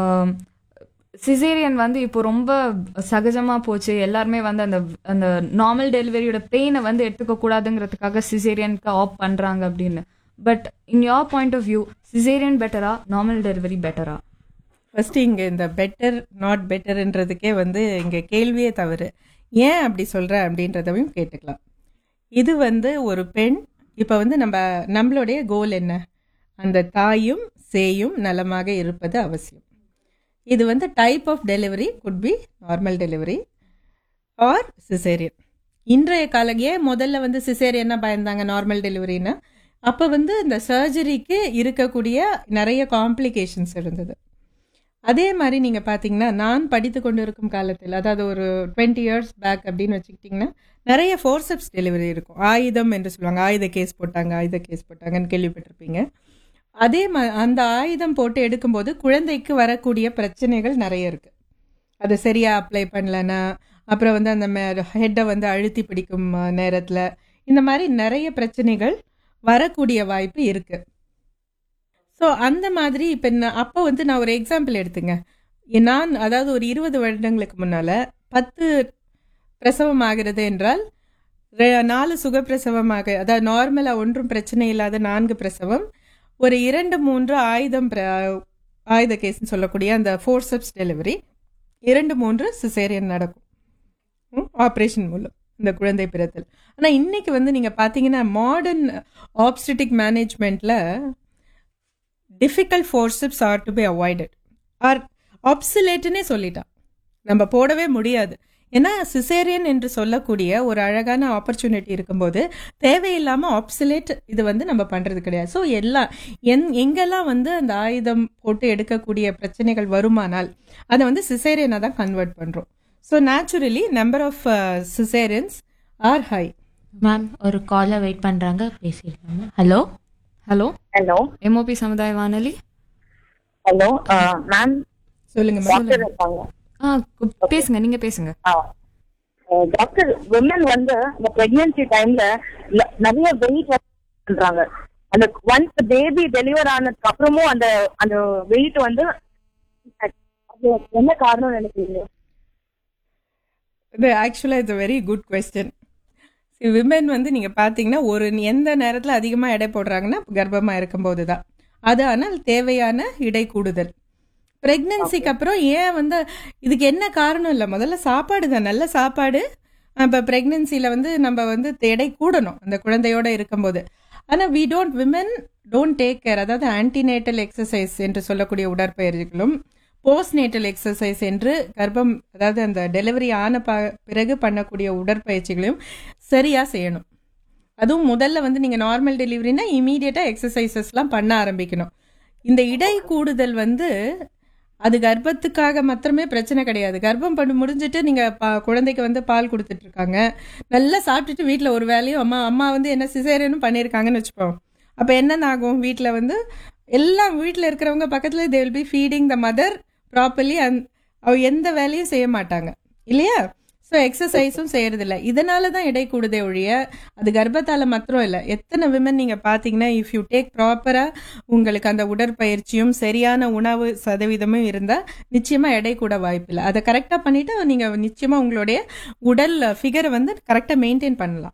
Speaker 2: சிசேரியன் வந்து இப்போ ரொம்ப சகஜமா போச்சு எல்லாருமே வந்து அந்த அந்த நார்மல் டெலிவரியோட பெயினை வந்து எடுத்துக்க கூடாதுங்கிறதுக்காக சிசேரியனுக்கு ஆப் பண்றாங்க அப்படின்னு but in your point of view caesarean பெட்டரா நார்மல் டெலிவரி பெட்டரா
Speaker 1: ஃபர்ஸ்ட் இங்க இந்த பெட்டர் நாட் பெட்டர்ன்றதுக்கே வந்து இங்க கேள்வியே தவறு ஏன் அப்படி சொல்ற அப்படின்றதையும் கேட்டுக்கலாம் இது வந்து ஒரு பெண் இப்போ வந்து நம்ம நம்மளுடைய கோல் என்ன அந்த தாயும் சேயும் நலமாக இருப்பது அவசியம் இது வந்து type of delivery could be normal delivery or caesarean இன்றைய கால ஏன் முதல்ல வந்து சிசேரியன்னா பயந்தாங்க நார்மல் டெலிவரின்னா அப்போ வந்து இந்த சர்ஜரிக்கு இருக்கக்கூடிய நிறைய காம்ப்ளிகேஷன்ஸ் இருந்தது அதே மாதிரி நீங்கள் பார்த்தீங்கன்னா நான் படித்து கொண்டு இருக்கும் காலத்தில் அதாவது ஒரு டுவெண்ட்டி இயர்ஸ் பேக் அப்படின்னு வச்சுக்கிட்டிங்கன்னா நிறைய ஃபோர்சப்ஸ் டெலிவரி இருக்கும் ஆயுதம் என்று சொல்லுவாங்க ஆயுத கேஸ் போட்டாங்க ஆயுத கேஸ் போட்டாங்கன்னு கேள்விப்பட்டிருப்பீங்க அதே மா அந்த ஆயுதம் போட்டு எடுக்கும்போது குழந்தைக்கு வரக்கூடிய பிரச்சனைகள் நிறைய இருக்குது அது சரியாக அப்ளை பண்ணலன்னா அப்புறம் வந்து அந்த ஹெட்டை வந்து அழுத்தி பிடிக்கும் நேரத்தில் இந்த மாதிரி நிறைய பிரச்சனைகள் வரக்கூடிய வாய்ப்பு இருக்குது ஸோ அந்த மாதிரி இப்போ நான் அப்போ வந்து நான் ஒரு எக்ஸாம்பிள் எடுத்துங்க நான் அதாவது ஒரு இருபது வருடங்களுக்கு முன்னால் பத்து பிரசவம் ஆகிறது என்றால் ரெ- நாலு சுகப்பிரசவமாக அதாவது நார்மலாக ஒன்றும் பிரச்சனை இல்லாத நான்கு பிரசவம் ஒரு இரண்டு மூன்று ஆயுதம் பிர- ஆயுத கேஸ்ன்னு சொல்லக்கூடிய அந்த ஃபோர்சப்ஸ் டெலிவரி இரண்டு மூன்று சிசேரியன் நடக்கும் ஆப்ரேஷன் மூலம் இந்த குழந்தை பிறத்தல் ஆனால் இன்னைக்கு வந்து நீங்கள் பார்த்தீங்கன்னா மாடர்ன் ஆப்ஸ்டிக் மேனேஜ்மெண்ட்டில் difficult forceps are to be avoided or ஆப்சிலேட்டுன்னே சொல்லிட்டான் நம்ம போடவே முடியாது ஏன்னா சிசேரியன் என்று சொல்லக்கூடிய ஒரு அழகான ஆப்பர்ச்சுனிட்டி இருக்கும்போது தேவையில்லாமல் ஆப்சிலேட் இது வந்து நம்ம பண்ணுறது கிடையாது ஸோ எல்லாம் எங் எங்கெல்லாம் வந்து அந்த ஆயுதம் போட்டு எடுக்கக்கூடிய பிரச்சனைகள் வருமானால் அதை வந்து சிசேரியனாக தான் கன்வெர்ட் பண்ணுறோம் so naturally number of caesareans are high
Speaker 3: ma'am ஒரு காலர் வெயிட் பண்றாங்க பேசிருக்காங்க ஹலோ
Speaker 2: ஹலோ
Speaker 9: ஹலோ
Speaker 2: எம்ஓபி சமுதாய வானொலி
Speaker 9: ஹலோ மேம்
Speaker 1: சொல்லுங்க
Speaker 9: டாக்டர் இருக்காங்க
Speaker 2: ஆ கு- பேசுங்க நீங்க பேசுங்க
Speaker 9: டாக்டர் விமன் வந்து இந்த பிரெக்னன்சி டைம்ல நிறைய வெயிட் பண்றாங்க அந்த ஒன்ஸ் பேபி டெலிவர் ஆனதுக்கு அப்புறமும் அந்த அந்த வெயிட் வந்து அது என்ன காரணம் நினைக்கிறீங்க
Speaker 1: இது ஆக்சுவலாக it's very good question women வந்து நீங்கள் பார்த்தீங்கன்னா ஒரு எந்த நேரத்தில் அதிகமாக எடை போடுறாங்கன்னா கர்ப்பமாக இருக்கும்போது தான் அது ஆனால் தேவையான இடை கூடுதல் ப்ரெக்னென்சிக்கு அப்புறம் ஏன் வந்து இதுக்கு என்ன காரணம் இல்லை முதல்ல சாப்பாடு தான் நல்ல சாப்பாடு இப்போ ப்ரெக்னென்சியில் வந்து நம்ம வந்து எடை கூடணும் அந்த குழந்தையோட இருக்கும்போது ஆனால் we don't women don't take care அதாவது ஆன்டிநேட்டல் எக்ஸசைஸ் என்று சொல்லக்கூடிய உடற்பயிற்சிகளும் போஸ்ட் நேட்டல் எக்ஸசைஸ் என்று கர்ப்பம் அதாவது அந்த டெலிவரி ஆன ப பிறகு பண்ணக்கூடிய உடற்பயிற்சிகளையும் சரியாக செய்யணும் அதுவும் முதல்ல வந்து நீங்கள் நார்மல் டெலிவரினா இமீடியட்டாக எக்ஸசைசஸ்லாம் பண்ண ஆரம்பிக்கணும் இந்த இடை கூடுதல் வந்து அது கர்ப்பத்துக்காக மாத்திரமே பிரச்சனை கிடையாது கர்ப்பம் பண்ணி முடிஞ்சிட்டு நீங்கள் பா குழந்தைக்கு வந்து பால் கொடுத்துட்டு இருக்காங்க நல்லா சாப்பிட்டுட்டு வீட்டில் ஒரு வேலையும் அம்மா அம்மா வந்து என்ன சிசேரியனும் பண்ணியிருக்காங்கன்னு வச்சுப்போம் அப்போ என்னென்ன ஆகும் வீட்டில் வந்து எல்லாம் வீட்டில் இருக்கிறவங்க பக்கத்தில் they will be feeding the mother properly அந் அவ எந்த வேலையும் செய்ய மாட்டாங்க இல்லையா ஸோ எக்ஸசைஸும் செய்யறதில்ல இதனால தான் எடை கூடுதே ஒழிய அது கர்ப்பத்தால மாத்திரம் இல்லை எத்தனை விமன் நீங்கள் பார்த்தீங்கன்னா இஃப் யூ டேக் ப்ராப்பராக உங்களுக்கு அந்த உடற்பயிற்சியும் சரியான உணவு சதவீதமும் இருந்தால் நிச்சயமாக எடை கூட வாய்ப்பில்லை அதை கரெக்டாக பண்ணிட்டு நீங்கள் நிச்சயமாக உங்களுடைய உடல் ஃபிகரை வந்து கரெக்டாக மெயின்டைன் பண்ணலாம்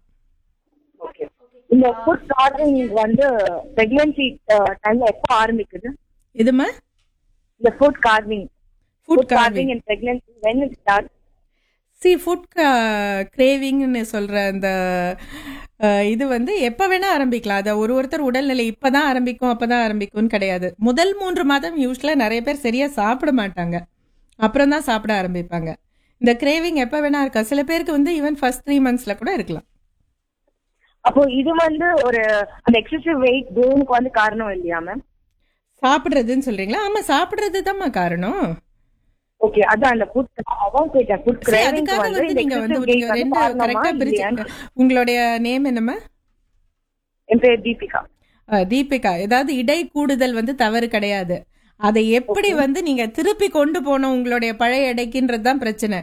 Speaker 9: இந்த ஃபுட் கார்னிங் வந்து பிரெக்னன்சி டைம்ல எப்போ ஆரம்பிக்குது
Speaker 1: இதுமா
Speaker 9: இந்த food craving
Speaker 1: food
Speaker 9: food craving in pregnancy when it start
Speaker 1: see food கிரேவிங்னு சொல்கிற அந்த அஹ், இது வந்து எப்போ வேணால் ஆரம்பிக்கலாம் அதை ஒரு ஒருத்தர் உடல்நிலை இப்போ தான் ஆரம்பிக்கும் அப்போ தான் ஆரம்பிக்கும்னு கிடையாது முதல் மூன்று மாதம் யூஸ்வலாக நிறைய பேர் சரியாக சாப்பிட மாட்டாங்க அப்புறம் தான் சாப்பிட ஆரம்பிப்பாங்க இந்த கிரேவிங் எப்போ வேணா இருக்கா சில பேருக்கு வந்து ஈவன் ஃபர்ஸ்ட் த்ரீ மந்த்ஸில் கூட இருக்கலாம்
Speaker 9: அப்போ இது வந்து ஒரு அந்த எக்ஸசிவ் வெயிட் கெயினுக்கு வந்து காரணம் இல்லையா மேம்
Speaker 1: சாப்பிட்றதுன்னு சொல்றீங்களா ஆமாம் சாப்பிட்றது தான்மா காரணம்
Speaker 9: ஓகே அதான் அந்த ஃபுட் அதான் கேட்டேன் ஃபுட்
Speaker 1: சரி,
Speaker 9: கிரேவிங்க்கு
Speaker 1: அதுக்காக
Speaker 9: வந்து
Speaker 1: வந்து
Speaker 9: இந்த
Speaker 1: நீங்க வந்து
Speaker 9: எக்ஸசிவ்
Speaker 1: நீங்க
Speaker 9: வெயிட் வந்து
Speaker 1: ரெண்டு
Speaker 9: காரணமா
Speaker 1: கரெக்டா பிரிச்சு
Speaker 9: இல்லையான்னு
Speaker 1: உங்களுடைய நேம் என்னம்மா
Speaker 9: என் பேர் தீபிகா
Speaker 1: அஹ், தீபிகா ஏதாவது இடை கூடுதல் வந்து தவறு கிடையாது அதை எப்படி வந்து நீங்க திருப்பி கொண்டு போகணும் உங்களுடைய பழைய எடைக்குன்றது தான் பிரச்சனை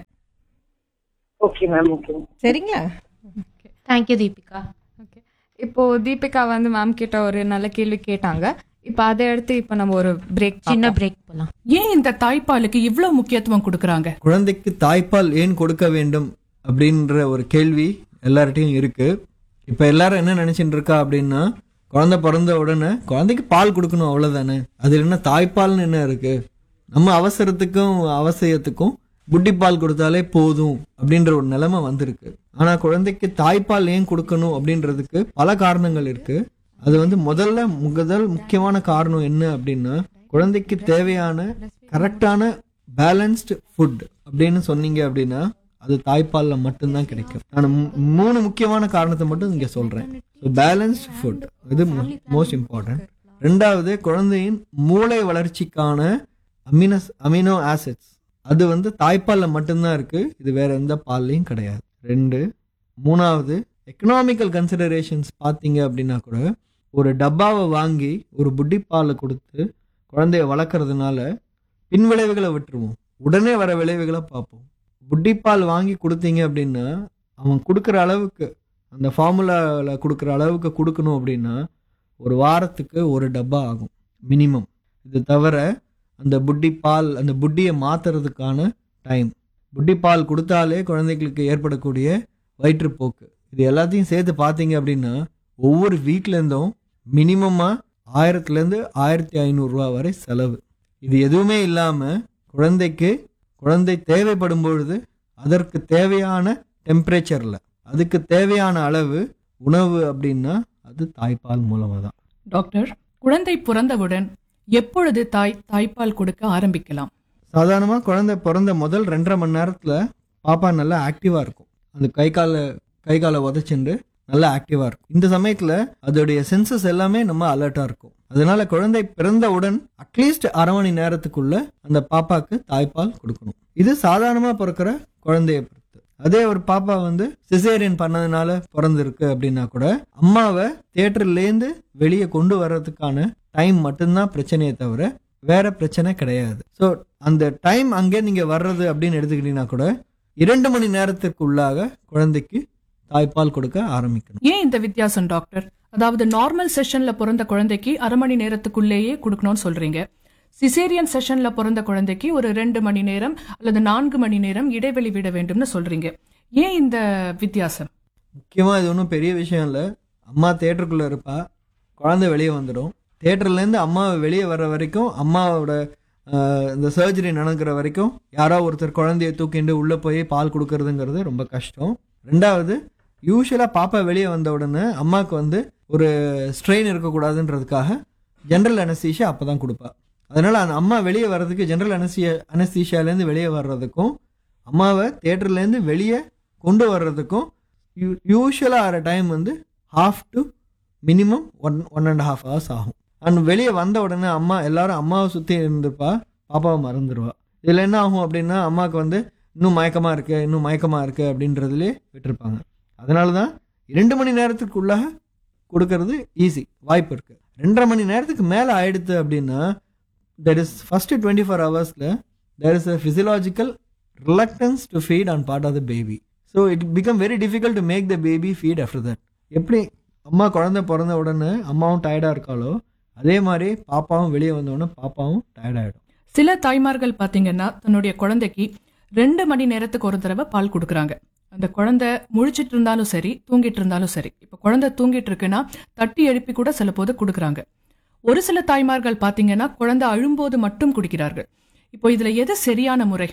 Speaker 9: ஓகே மேம் ஓகே
Speaker 1: சரிங்களா
Speaker 3: தேங்க்யூ தீபிகா
Speaker 2: ஓகே இப்போ தீபிகா வந்து மேம் கிட்ட ஒரு நல்ல கேள்வி கேட்டாங்க இப்போ அதை எடுத்து இப்போ நம்ம ஒரு பிரேக்
Speaker 3: சின்ன பிரேக் போலாம்
Speaker 10: ஏன் இந்த தாய்ப்பாலுக்கு இவ்ளோ முக்கியத்துவம் கொடுக்கறாங்க
Speaker 11: குழந்தைக்கு தாய்ப்பால் ஏன் கொடுக்க வேண்டும் அப்படின்ற ஒரு கேள்வி எல்லார்ட்டையும் இருக்கு இப்ப எல்லாரும் என்ன நினைச்சிட்டு இருக்கா அப்படின்னா குழந்தை பிறந்த உடனே குழந்தைக்கு பால் கொடுக்கணும் அவ்வளவுதானே அது என்ன தாய்ப்பால்னு என்ன இருக்கு நம்ம அவசரத்துக்கும் அவசியத்துக்கும் புட்டி பால் கொடுத்தாலே போதும் அப்படின்ற ஒரு நிலைமை வந்திருக்கு ஆனா குழந்தைக்கு தாய்ப்பால் ஏன் கொடுக்கணும் அப்படின்றதுக்கு பல காரணங்கள் இருக்கு அது வந்து முதல்ல முதல் முக்கியமான காரணம் என்ன அப்படின்னா குழந்தைக்கு தேவையான கரெக்டான பேலன்ஸ்டு ஃபுட் அப்படின்னு சொன்னீங்க அப்படின்னா அது தாய்ப்பால்ல மட்டும்தான் கிடைக்கும் நான் மூ- மூணு முக்கியமான காரணத்தை மட்டும் இங்க சொல்றேன் பேலன்ஸ்ட் ஃபுட் இது மோஸ்ட் இம்பார்ட்டன்ட் ரெண்டாவது குழந்தையின் மூளை வளர்ச்சிக்கான அமினஸ் அமினோ ஆசிட்ஸ் அது வந்து தாய்ப்பால்ல மட்டும்தான் இருக்கு இது வேற எந்த பால்லையும் கிடையாது ரெண்டு மூணாவது எக்கனாமிக்கல் கன்சிடரேஷன்ஸ் பார்த்தீங்க அப்படின்னா கூட ஒரு டப்பாவை வாங்கி ஒரு புட்டி பாலை கொடுத்து குழந்தைய வளர்க்குறதுனால பின் விளைவுகளை விட்டுருவோம் உடனே வர விளைவுகளை பார்ப்போம் புட்டிப்பால் வாங்கி கொடுத்தீங்க அப்படின்னா அவன் கொடுக்குற அளவுக்கு அந்த ஃபார்முலாவில் கொடுக்குற அளவுக்கு கொடுக்கணும் அப்படின்னா ஒரு வாரத்துக்கு ஒரு டப்பா ஆகும் மினிமம் இது தவிர அந்த புட்டி பால் அந்த புட்டியை மாற்றுறதுக்கான டைம் புட்டி பால் கொடுத்தாலே குழந்தைகளுக்கு ஏற்படக்கூடிய வயிற்றுப்போக்கு இது எல்லாத்தையும் சேர்த்து பார்த்தீங்க அப்படின்னா ஒவ்வொரு வீட்டிலேருந்தும் மினிமமாக ஆயிரத்துலேருந்து ஆயிரத்தி ஐநூறுரூவா வரை செலவு இது எதுவுமே இல்லாமல் குழந்தைக்கு குழந்தை தேவைப்படும் பொழுது அதற்கு தேவையான டெம்பரேச்சரில் அதுக்கு தேவையான அளவு உணவு அப்படின்னா அது தாய்ப்பால் மூலமாக தான்
Speaker 10: டாக்டர் குழந்தை பிறந்தவுடன் எப்பொழுது தாய் தாய்ப்பால் கொடுக்க ஆரம்பிக்கலாம்
Speaker 11: சாதாரணமாக குழந்தை பிறந்த முதல் ரெண்டரை மணி நேரத்தில் பாப்பா நல்லா ஆக்டிவாக இருக்கும் அந்த கை காலை கை காலை உதச்சுண்டு நல்லா ஆக்டிவாக இருக்கும் இந்த சமயத்தில் அதோடைய சென்சஸ் எல்லாமே நம்ம அலர்ட்டாக இருக்கும் அதனால குழந்தை பிறந்தவுடன் அட்லீஸ்ட் அரை மணி நேரத்துக்குள்ள அந்த பாப்பாக்கு தாய்ப்பால் கொடுக்கணும் இது சாதாரணமாக பிறக்கிற குழந்தைய பொறுத்து அதே ஒரு பாப்பா வந்து சிசேரியன் பண்ணதுனால பிறந்திருக்கு அப்படின்னா கூட அம்மாவை தேட்டர்லேருந்து வெளியே கொண்டு வர்றதுக்கான டைம் மட்டும்தான் பிரச்சனையே தவிர வேற பிரச்சனை கிடையாது ஸோ அந்த டைம் அங்கே நீங்க வர்றது அப்படின்னு எடுத்துக்கிட்டீங்கன்னா கூட இரண்டு மணி நேரத்திற்குள்ளாக குழந்தைக்கு தாய்ப்பால் கொடுக்க ஆரம்பிக்கணும்
Speaker 10: ஏன் இந்த வித்தியாசம் டாக்டர் அதாவது நார்மல் செஷன்ல பிறந்த குழந்தைக்கு அரை மணி நேரத்துக்குள்ளேயே கொடுக்கணும்னு சொல்றீங்க சிசேரியன் செஷன்ல பிறந்த குழந்தைக்கு ஒரு ரெண்டு மணி நேரம் அல்லது நான்கு மணி நேரம் இடைவெளி விட வேண்டும்னு சொல்றீங்க ஏன் இந்த வித்தியாசம்
Speaker 11: முக்கியமாக இது ஒன்றும் பெரிய விஷயம் இல்லை அம்மா தேட்டருக்குள்ளே இருப்பா குழந்தை வெளியே வந்துடும் தேட்டர்லேருந்து அம்மா வெளியே வர்ற வரைக்கும் அம்மாவோட ஆஹ், இந்த சர்ஜரி நடக்கிற வரைக்கும் யாரோ ஒருத்தர் குழந்தைய தூக்கிண்டு உள்ளே போய் பால் கொடுக்கறதுங்கிறது ரொம்ப கஷ்டம் ரெண்டாவது யூஸ்வலாக பாப்பா வெளியே வந்த உடனே அம்மாவுக்கு வந்து ஒரு ஸ்ட்ரெயின் இருக்கக்கூடாதுன்றதுக்காக ஜென்ரல் அனஸ்தீஷியா அப்போ தான் கொடுப்பா அதனால் அந்த அம்மா வெளியே வர்றதுக்கு ஜென்ரல் அனஸ்திய அனஸ்தீஷியாலேருந்து வெளியே வர்றதுக்கும் அம்மாவை தேட்டர்லேருந்து வெளியே கொண்டு வர்றதுக்கும் யூ யூஸ்வலாக ஆகிற டைம் வந்து half to minimum one one and half hours ஆகும் அண்ட் வெளியே வந்த உடனே அம்மா எல்லாரும் அம்மாவை சுற்றி இருந்திருப்பா பாப்பாவை மறந்துடுவா இதில் என்ன ஆகும் அப்படின்னா அம்மாவுக்கு வந்து இன்னும் மயக்கமாக இருக்கு இன்னும் மயக்கமாக இருக்கு அப்படின்றதுலே விட்டுருப்பாங்க அதனால தான் இரண்டு மணி நேரத்துக்குள்ளாக கொடுக்கறது ஈஸி வாய்ப்பு இருக்கு ரெண்டரை மணி நேரத்துக்கு மேலே ஆயிடுத்து அப்படின்னா there is first twenty four ஹவர்ஸில் there is a physiological reluctance to feed on part of the baby so it become very difficult to make the baby feed after that எப்படி அம்மா குழந்தை பிறந்த உடனே அம்மாவும் டயர்டாக இருக்காளோ அதே மாதிரி பாப்பாவும் வெளியே வந்த உடனே பாப்பாவும் டயர்டாயிடும்
Speaker 10: சில தாய்மார்கள் பாத்தீங்கன்னா தன்னுடைய குழந்தைக்கு ரெண்டு மணி நேரத்துக்கு ஒரு தடவை பால் கொடுக்குறாங்க அந்த குழந்தை முழிச்சிட்டு இருந்தாலும் சரி தூங்கிட்டு இருந்தாலும் சரி இப்போ குழந்தை தூங்கிட்டு இருக்குன்னா தட்டி எழுப்பி கூட சில போது கொடுக்குறாங்க ஒரு சில தாய்மார்கள் பாத்தீங்கன்னா குழந்தை அழும்போது மட்டும் குடிக்கிறார்கள் இப்போ இதுல எது சரியான முறை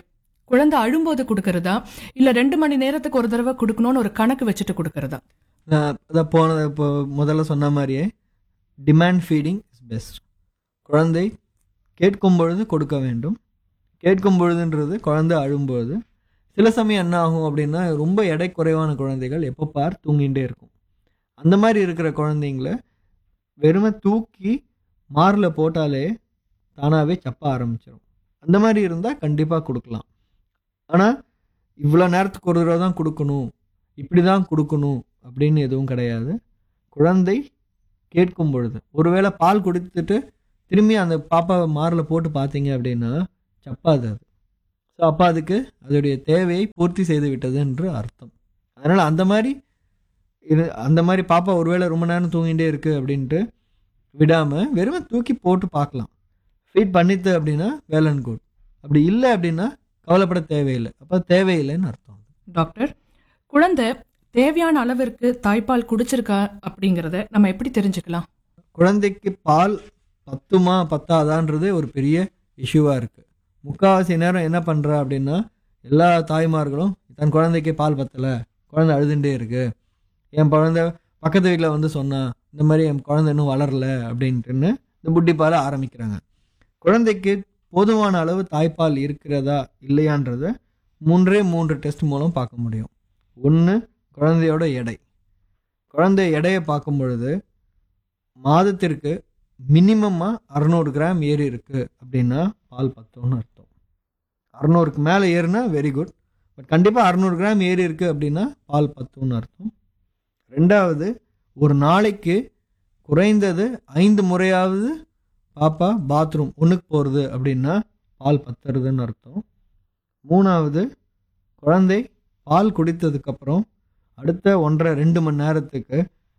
Speaker 10: குழந்தை அழும்போது கொடுக்கறதா இல்ல ரெண்டு மணி நேரத்துக்கு ஒரு தடவை கொடுக்கணும்னு ஒரு கணக்கு வச்சுட்டு கொடுக்கறதா
Speaker 11: நான் அதான் போன இப்போ முதல்ல சொன்ன மாதிரியே டிமாண்ட் ஃபீடிங் இஸ் பெஸ்ட் குழந்தை கேட்கும் பொழுது கொடுக்க வேண்டும் கேட்கும் பொழுதுன்றது குழந்தை அழும்பொழுது சில சமயம் என்ன ஆகும் அப்படின்னா ரொம்ப எடை குறைவான குழந்தைகள் எப்போ பார் தூங்கிட்டே இருக்கும் அந்த மாதிரி இருக்கிற குழந்தைங்கள வெறுமை தூக்கி மாரில் போட்டாலே தானாகவே சப்ப ஆரம்பிச்சிடும் அந்த மாதிரி இருந்தால் கண்டிப்பாக கொடுக்கலாம் ஆனால் இவ்வளோ நேரத்துக்கு ஒரு தடவை தான் கொடுக்கணும் இப்படி தான் கொடுக்கணும் அப்படின்னு எதுவும் கிடையாது குழந்தை கேட்கும் பொழுது ஒருவேளை பால் கொடுத்துட்டு திரும்பி அந்த பாப்பாவை மாரில் போட்டு பார்த்தீங்க அப்படின்னா சப்பாது அது ஸோ அப்போ அதுக்கு அதோடைய தேவையை பூர்த்தி செய்து விட்டது என்று அர்த்தம் அதனால் அந்த மாதிரி இரு அந்த மாதிரி பாப்பா ஒருவேளை ரொம்ப நேரம் தூங்கிட்டே இருக்குது அப்படின்ட்டு விடாமல் வெறுமை தூக்கி போட்டு பார்க்கலாம் ஃபீட் பண்ணித்து அப்படின்னா வேல் அண்ட் குட் அப்படி இல்லை அப்படின்னா கவலைப்பட தேவையில்லை அப்போ தேவையில்லைன்னு அர்த்தம்
Speaker 10: டாக்டர் குழந்தை தேவையான அளவிற்கு தாய்ப்பால் குடிச்சிருக்கா அப்படிங்கறத நம்ம எப்படி தெரிஞ்சுக்கலாம்
Speaker 11: குழந்தைக்கு பால் பத்துமா பத்தாதான்றது ஒரு பெரிய இஷ்யூவாக இருக்குது முக்கால்வாசி நேரம் என்ன பண்ணுறா அப்படின்னா எல்லா தாய்மார்களும் தன் குழந்தைக்கு பால் பத்தலை குழந்தை அழுதுண்டே இருக்கு என் குழந்தை பக்கத்து வீட்டில் வந்து சொன்னா இந்த மாதிரி என் குழந்தை இன்னும் வளரல அப்படின்ட்டுன்னு இந்த புட்டி பாலை ஆரம்பிக்கிறாங்க குழந்தைக்கு போதுமான அளவு தாய்ப்பால் இருக்கிறதா இல்லையான்றத மூன்றே மூன்று டெஸ்ட் மூலம் பார்க்க முடியும் ஒன்று குழந்தையோட எடை குழந்தை எடையை பார்க்கும் பொழுது மாதத்திற்கு மினிமமாக அறநூறு கிராம் ஏறி இருக்கு அப்படின்னா பால் பத்தோன்னு அர்த்தம் அறநூறுக்கு மேலே ஏறுனா வெரி குட் பட் கண்டிப்பாக அறநூறு கிராம் ஏறி இருக்கு அப்படின்னா பால் பத்தோன்னு அர்த்தம் ரெண்டாவது ஒரு நாளைக்கு குறைந்தது ஐந்து முறையாவது பாப்பா பாத்ரூம் ஒன்றுக்கு போகிறது அப்படின்னா பால் பத்துறதுன்னு அர்த்தம் மூணாவது குழந்தை பால் குடித்ததுக்கப்புறம் அடுத்த ஒன்றரை ரெண்டு மணி நேரத்துக்கு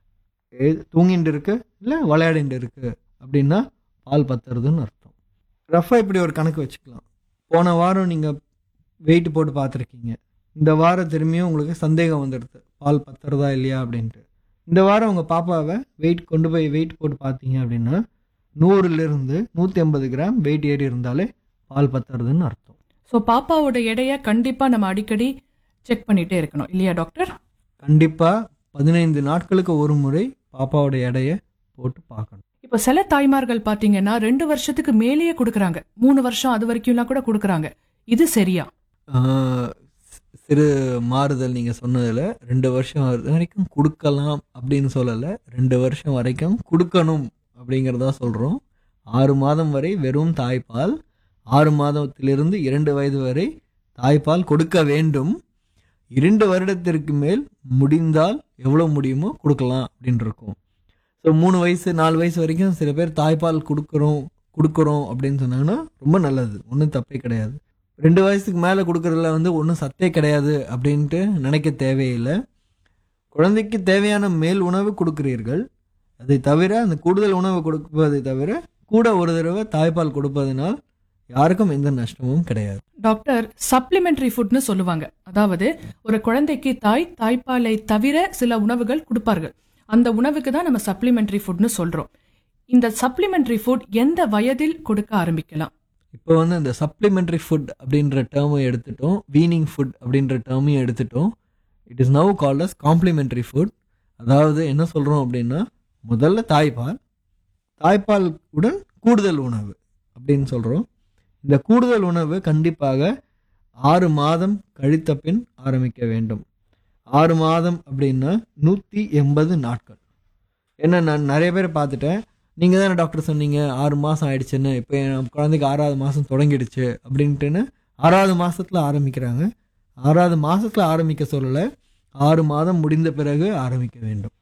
Speaker 11: எ- தூங்கிட்டு இருக்கு இல்லை விளையாடிட்டு இருக்கு அப்படின்னா பால் பத்துறதுன்னு அர்த்தம் ரஃபாக இப்படி ஒரு கணக்கு வச்சுக்கலாம் போன வாரம் நீங்கள் வெயிட் போட்டு பார்த்துருக்கீங்க இந்த வாரம் திரும்பியும் உங்களுக்கு சந்தேகம் வந்துடுது பால் பத்துறதா இல்லையா அப்படின்ட்டு இந்த வாரம் உங்கள் பாப்பாவை வெயிட் கொண்டு போய் வெயிட் போட்டு பார்த்தீங்க அப்படின்னா நூறுலேருந்து நூற்றி ஐம்பது கிராம் வெயிட் ஏறி இருந்தாலே பால் பத்துறதுன்னு அர்த்தம்
Speaker 10: ஸோ பாப்பாவோட எடையை கண்டிப்பா நம்ம அடிக்கடி செக் பண்ணிட்டே இருக்கணும் இல்லையா டாக்டர்
Speaker 11: கண்டிப்பாக பதினைந்து நாட்களுக்கு ஒரு முறை பாப்பாவோட எடையை போட்டு பார்க்கணும்
Speaker 10: இப்போ சில தாய்மார்கள் பாத்தீங்கன்னா ரெண்டு வருஷத்துக்கு மேலேயே கொடுக்குறாங்க மூணு வருஷம் அது வரைக்கும்லாம் கூட கொடுக்குறாங்க இது சரியா
Speaker 11: ஆஹ் சிறு மாறுதல் நீங்கள் சொன்னதில் ரெண்டு வருஷம் வரைக்கும் கொடுக்கலாம் அப்படின்னு சொல்லலை ரெண்டு வருஷம் வரைக்கும் கொடுக்கணும் அப்படிங்கிறதா சொல்கிறோம் ஆறு மாதம் வரை வெறும் தாய்ப்பால் ஆறு மாதத்திலிருந்து இரண்டு வயது வரை தாய்ப்பால் கொடுக்க வேண்டும் இரண்டு வருடத்திற்கு மேல் முடிந்தால் எவ்வளோ முடியுமோ கொடுக்கலாம் அப்படின்னு இருக்கும் ஸோ மூணு வயசு நாலு வயசு வரைக்கும் சில பேர் தாய்ப்பால் கொடுக்குறோம் கொடுக்குறோம் அப்படின்னு சொன்னாங்கன்னா ரொம்ப நல்லது ஒன்றும் தப்பே கிடையாது ரெண்டு வயசுக்கு மேலே கொடுக்குறதுல வந்து ஒன்றும் சத்தே கிடையாது அப்படின்ட்டு நினைக்க தேவையில்லை குழந்தைக்கு தேவையான மேல் உணவு கொடுக்கிறீர்கள் அதை தவிர அந்த கூடுதல் உணவு கொடுப்பதை தவிர கூட ஒரு தடவை தாய்ப்பால் கொடுப்பதனால் யாருக்கும் எந்த நஷ்டமும் கிடையாது
Speaker 10: டாக்டர் சப்ளிமெண்டரி ஃபுட்னு சொல்லுவாங்க அதாவது ஒரு குழந்தைக்கு தாய் தாய்ப்பாலை தவிர சில உணவுகள் கொடுப்பார்கள் அந்த உணவுக்கு தான் நம்ம சப்ளிமெண்டரி ஃபுட்னு சொல்றோம் இந்த சப்ளிமெண்டரி ஃபுட் எந்த வயதில் கொடுக்க ஆரம்பிக்கலாம்
Speaker 11: இப்போ வந்து இந்த சப்ளிமெண்டரி ஃபுட் அப்படின்ற டேர்மை எடுத்துட்டோம் வீனிங் ஃபுட் அப்படின்ற டேர்மையும் எடுத்துட்டோம் it is now called as complementary food அதாவது என்ன சொல்கிறோம் அப்படின்னா முதல்ல தாய்ப்பால் தாய்ப்பால் உடன் கூடுதல் உணவு அப்படின்னு சொல்கிறோம் இந்த கூடுதல் உணவு கண்டிப்பாக ஆறு மாதம் கழித்த பின் ஆரம்பிக்க வேண்டும் ஆறு மாதம் அப்படின்னா நூற்றி எண்பது நாட்கள் ஏன்னா நான் நிறைய பேர் பார்த்துட்டேன் நீங்கள் தானே டாக்டர் சொன்னீங்க ஆறு மாதம் ஆயிடுச்சுன்னு இப்போ என் குழந்தைக்கு ஆறாவது மாதம் தொடங்கிடுச்சு அப்படின்ட்டுன்னு ஆறாவது மாதத்தில் ஆரம்பிக்கிறாங்க ஆறாவது மாதத்தில் ஆரம்பிக்க சொல்லலை ஆறு மாதம் முடிந்த பிறகு ஆரம்பிக்க வேண்டும்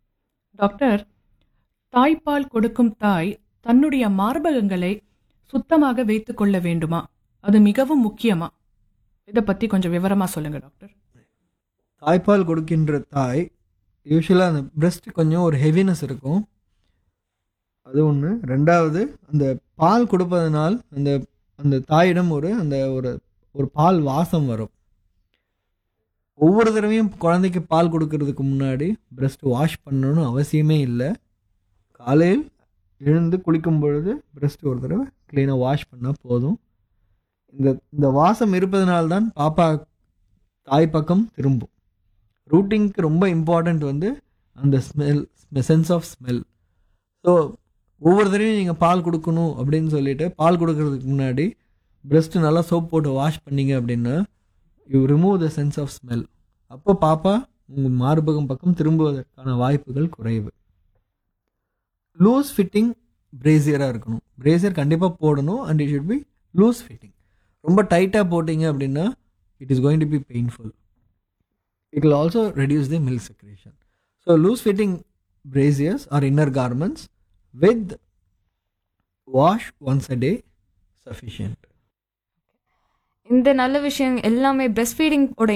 Speaker 10: டாக்டர் தாய்ப்பால் கொடுக்கும் தாய் தன்னுடைய மார்பகங்களை சுத்தமாக வைத்துக் கொள்ள வேண்டுமா அது மிகவும் முக்கியமா இதை பத்தி கொஞ்சம் விவரமா சொல்லுங்க டாக்டர்
Speaker 11: தாய்ப்பால் கொடுக்கின்ற தாய் யூஸ்வலாக அந்த பிரஸ்ட் கொஞ்சம் ஒரு ஹெவினஸ் இருக்கும் அது ஒன்று ரெண்டாவது அந்த பால் கொடுப்பதனால் அந்த அந்த தாயிடம் ஒரு அந்த ஒரு ஒரு பால் வாசம் வரும் ஒவ்வொரு தடவையும் குழந்தைக்கு பால் கொடுக்கறதுக்கு முன்னாடி பிரஸ்ட் வாஷ் பண்ணணும்னு அவசியமே இல்லை காலையில் எழுந்து குளிக்கும் பொழுது பிரஸ்ட் ஒரு தடவை க்ளீனாக வாஷ் பண்ணால் போதும் இந்த இந்த வாசம் இருப்பதனால்தான் பாப்பா தாய் பக்கம் திரும்பும் ரூட்டிங்க்கு ரொம்ப இம்பார்ட்டண்ட் வந்து அந்த smell sense of smell so ஒவ்வொரு தடவையும் நீங்கள் பால் கொடுக்கணும் அப்படின்னு சொல்லிட்டு பால் கொடுக்கறதுக்கு முன்னாடி பிரஸ்ட்டு நல்லா சோப் போட்டு வாஷ் பண்ணீங்க அப்படின்னா you remove the sense of smell அப்போ பாப்பா உங்கள் மார்பகம் பக்கம் திரும்புவதற்கான வாய்ப்புகள் குறைவு லூஸ் ஃபிட்டிங் பிரேசியராக இருக்கணும் பிரேசியர் கண்டிப்பாக போடணும் and it should be loose fitting ரொம்ப டைட்டாக போட்டிங்க அப்படின்னா it is going to be painful it will also reduce the milk secretion so loose fitting braziers or inner garments with wash once a day sufficient
Speaker 2: இந்த நல்ல விஷயம் எல்லாமே breast feeding ஓட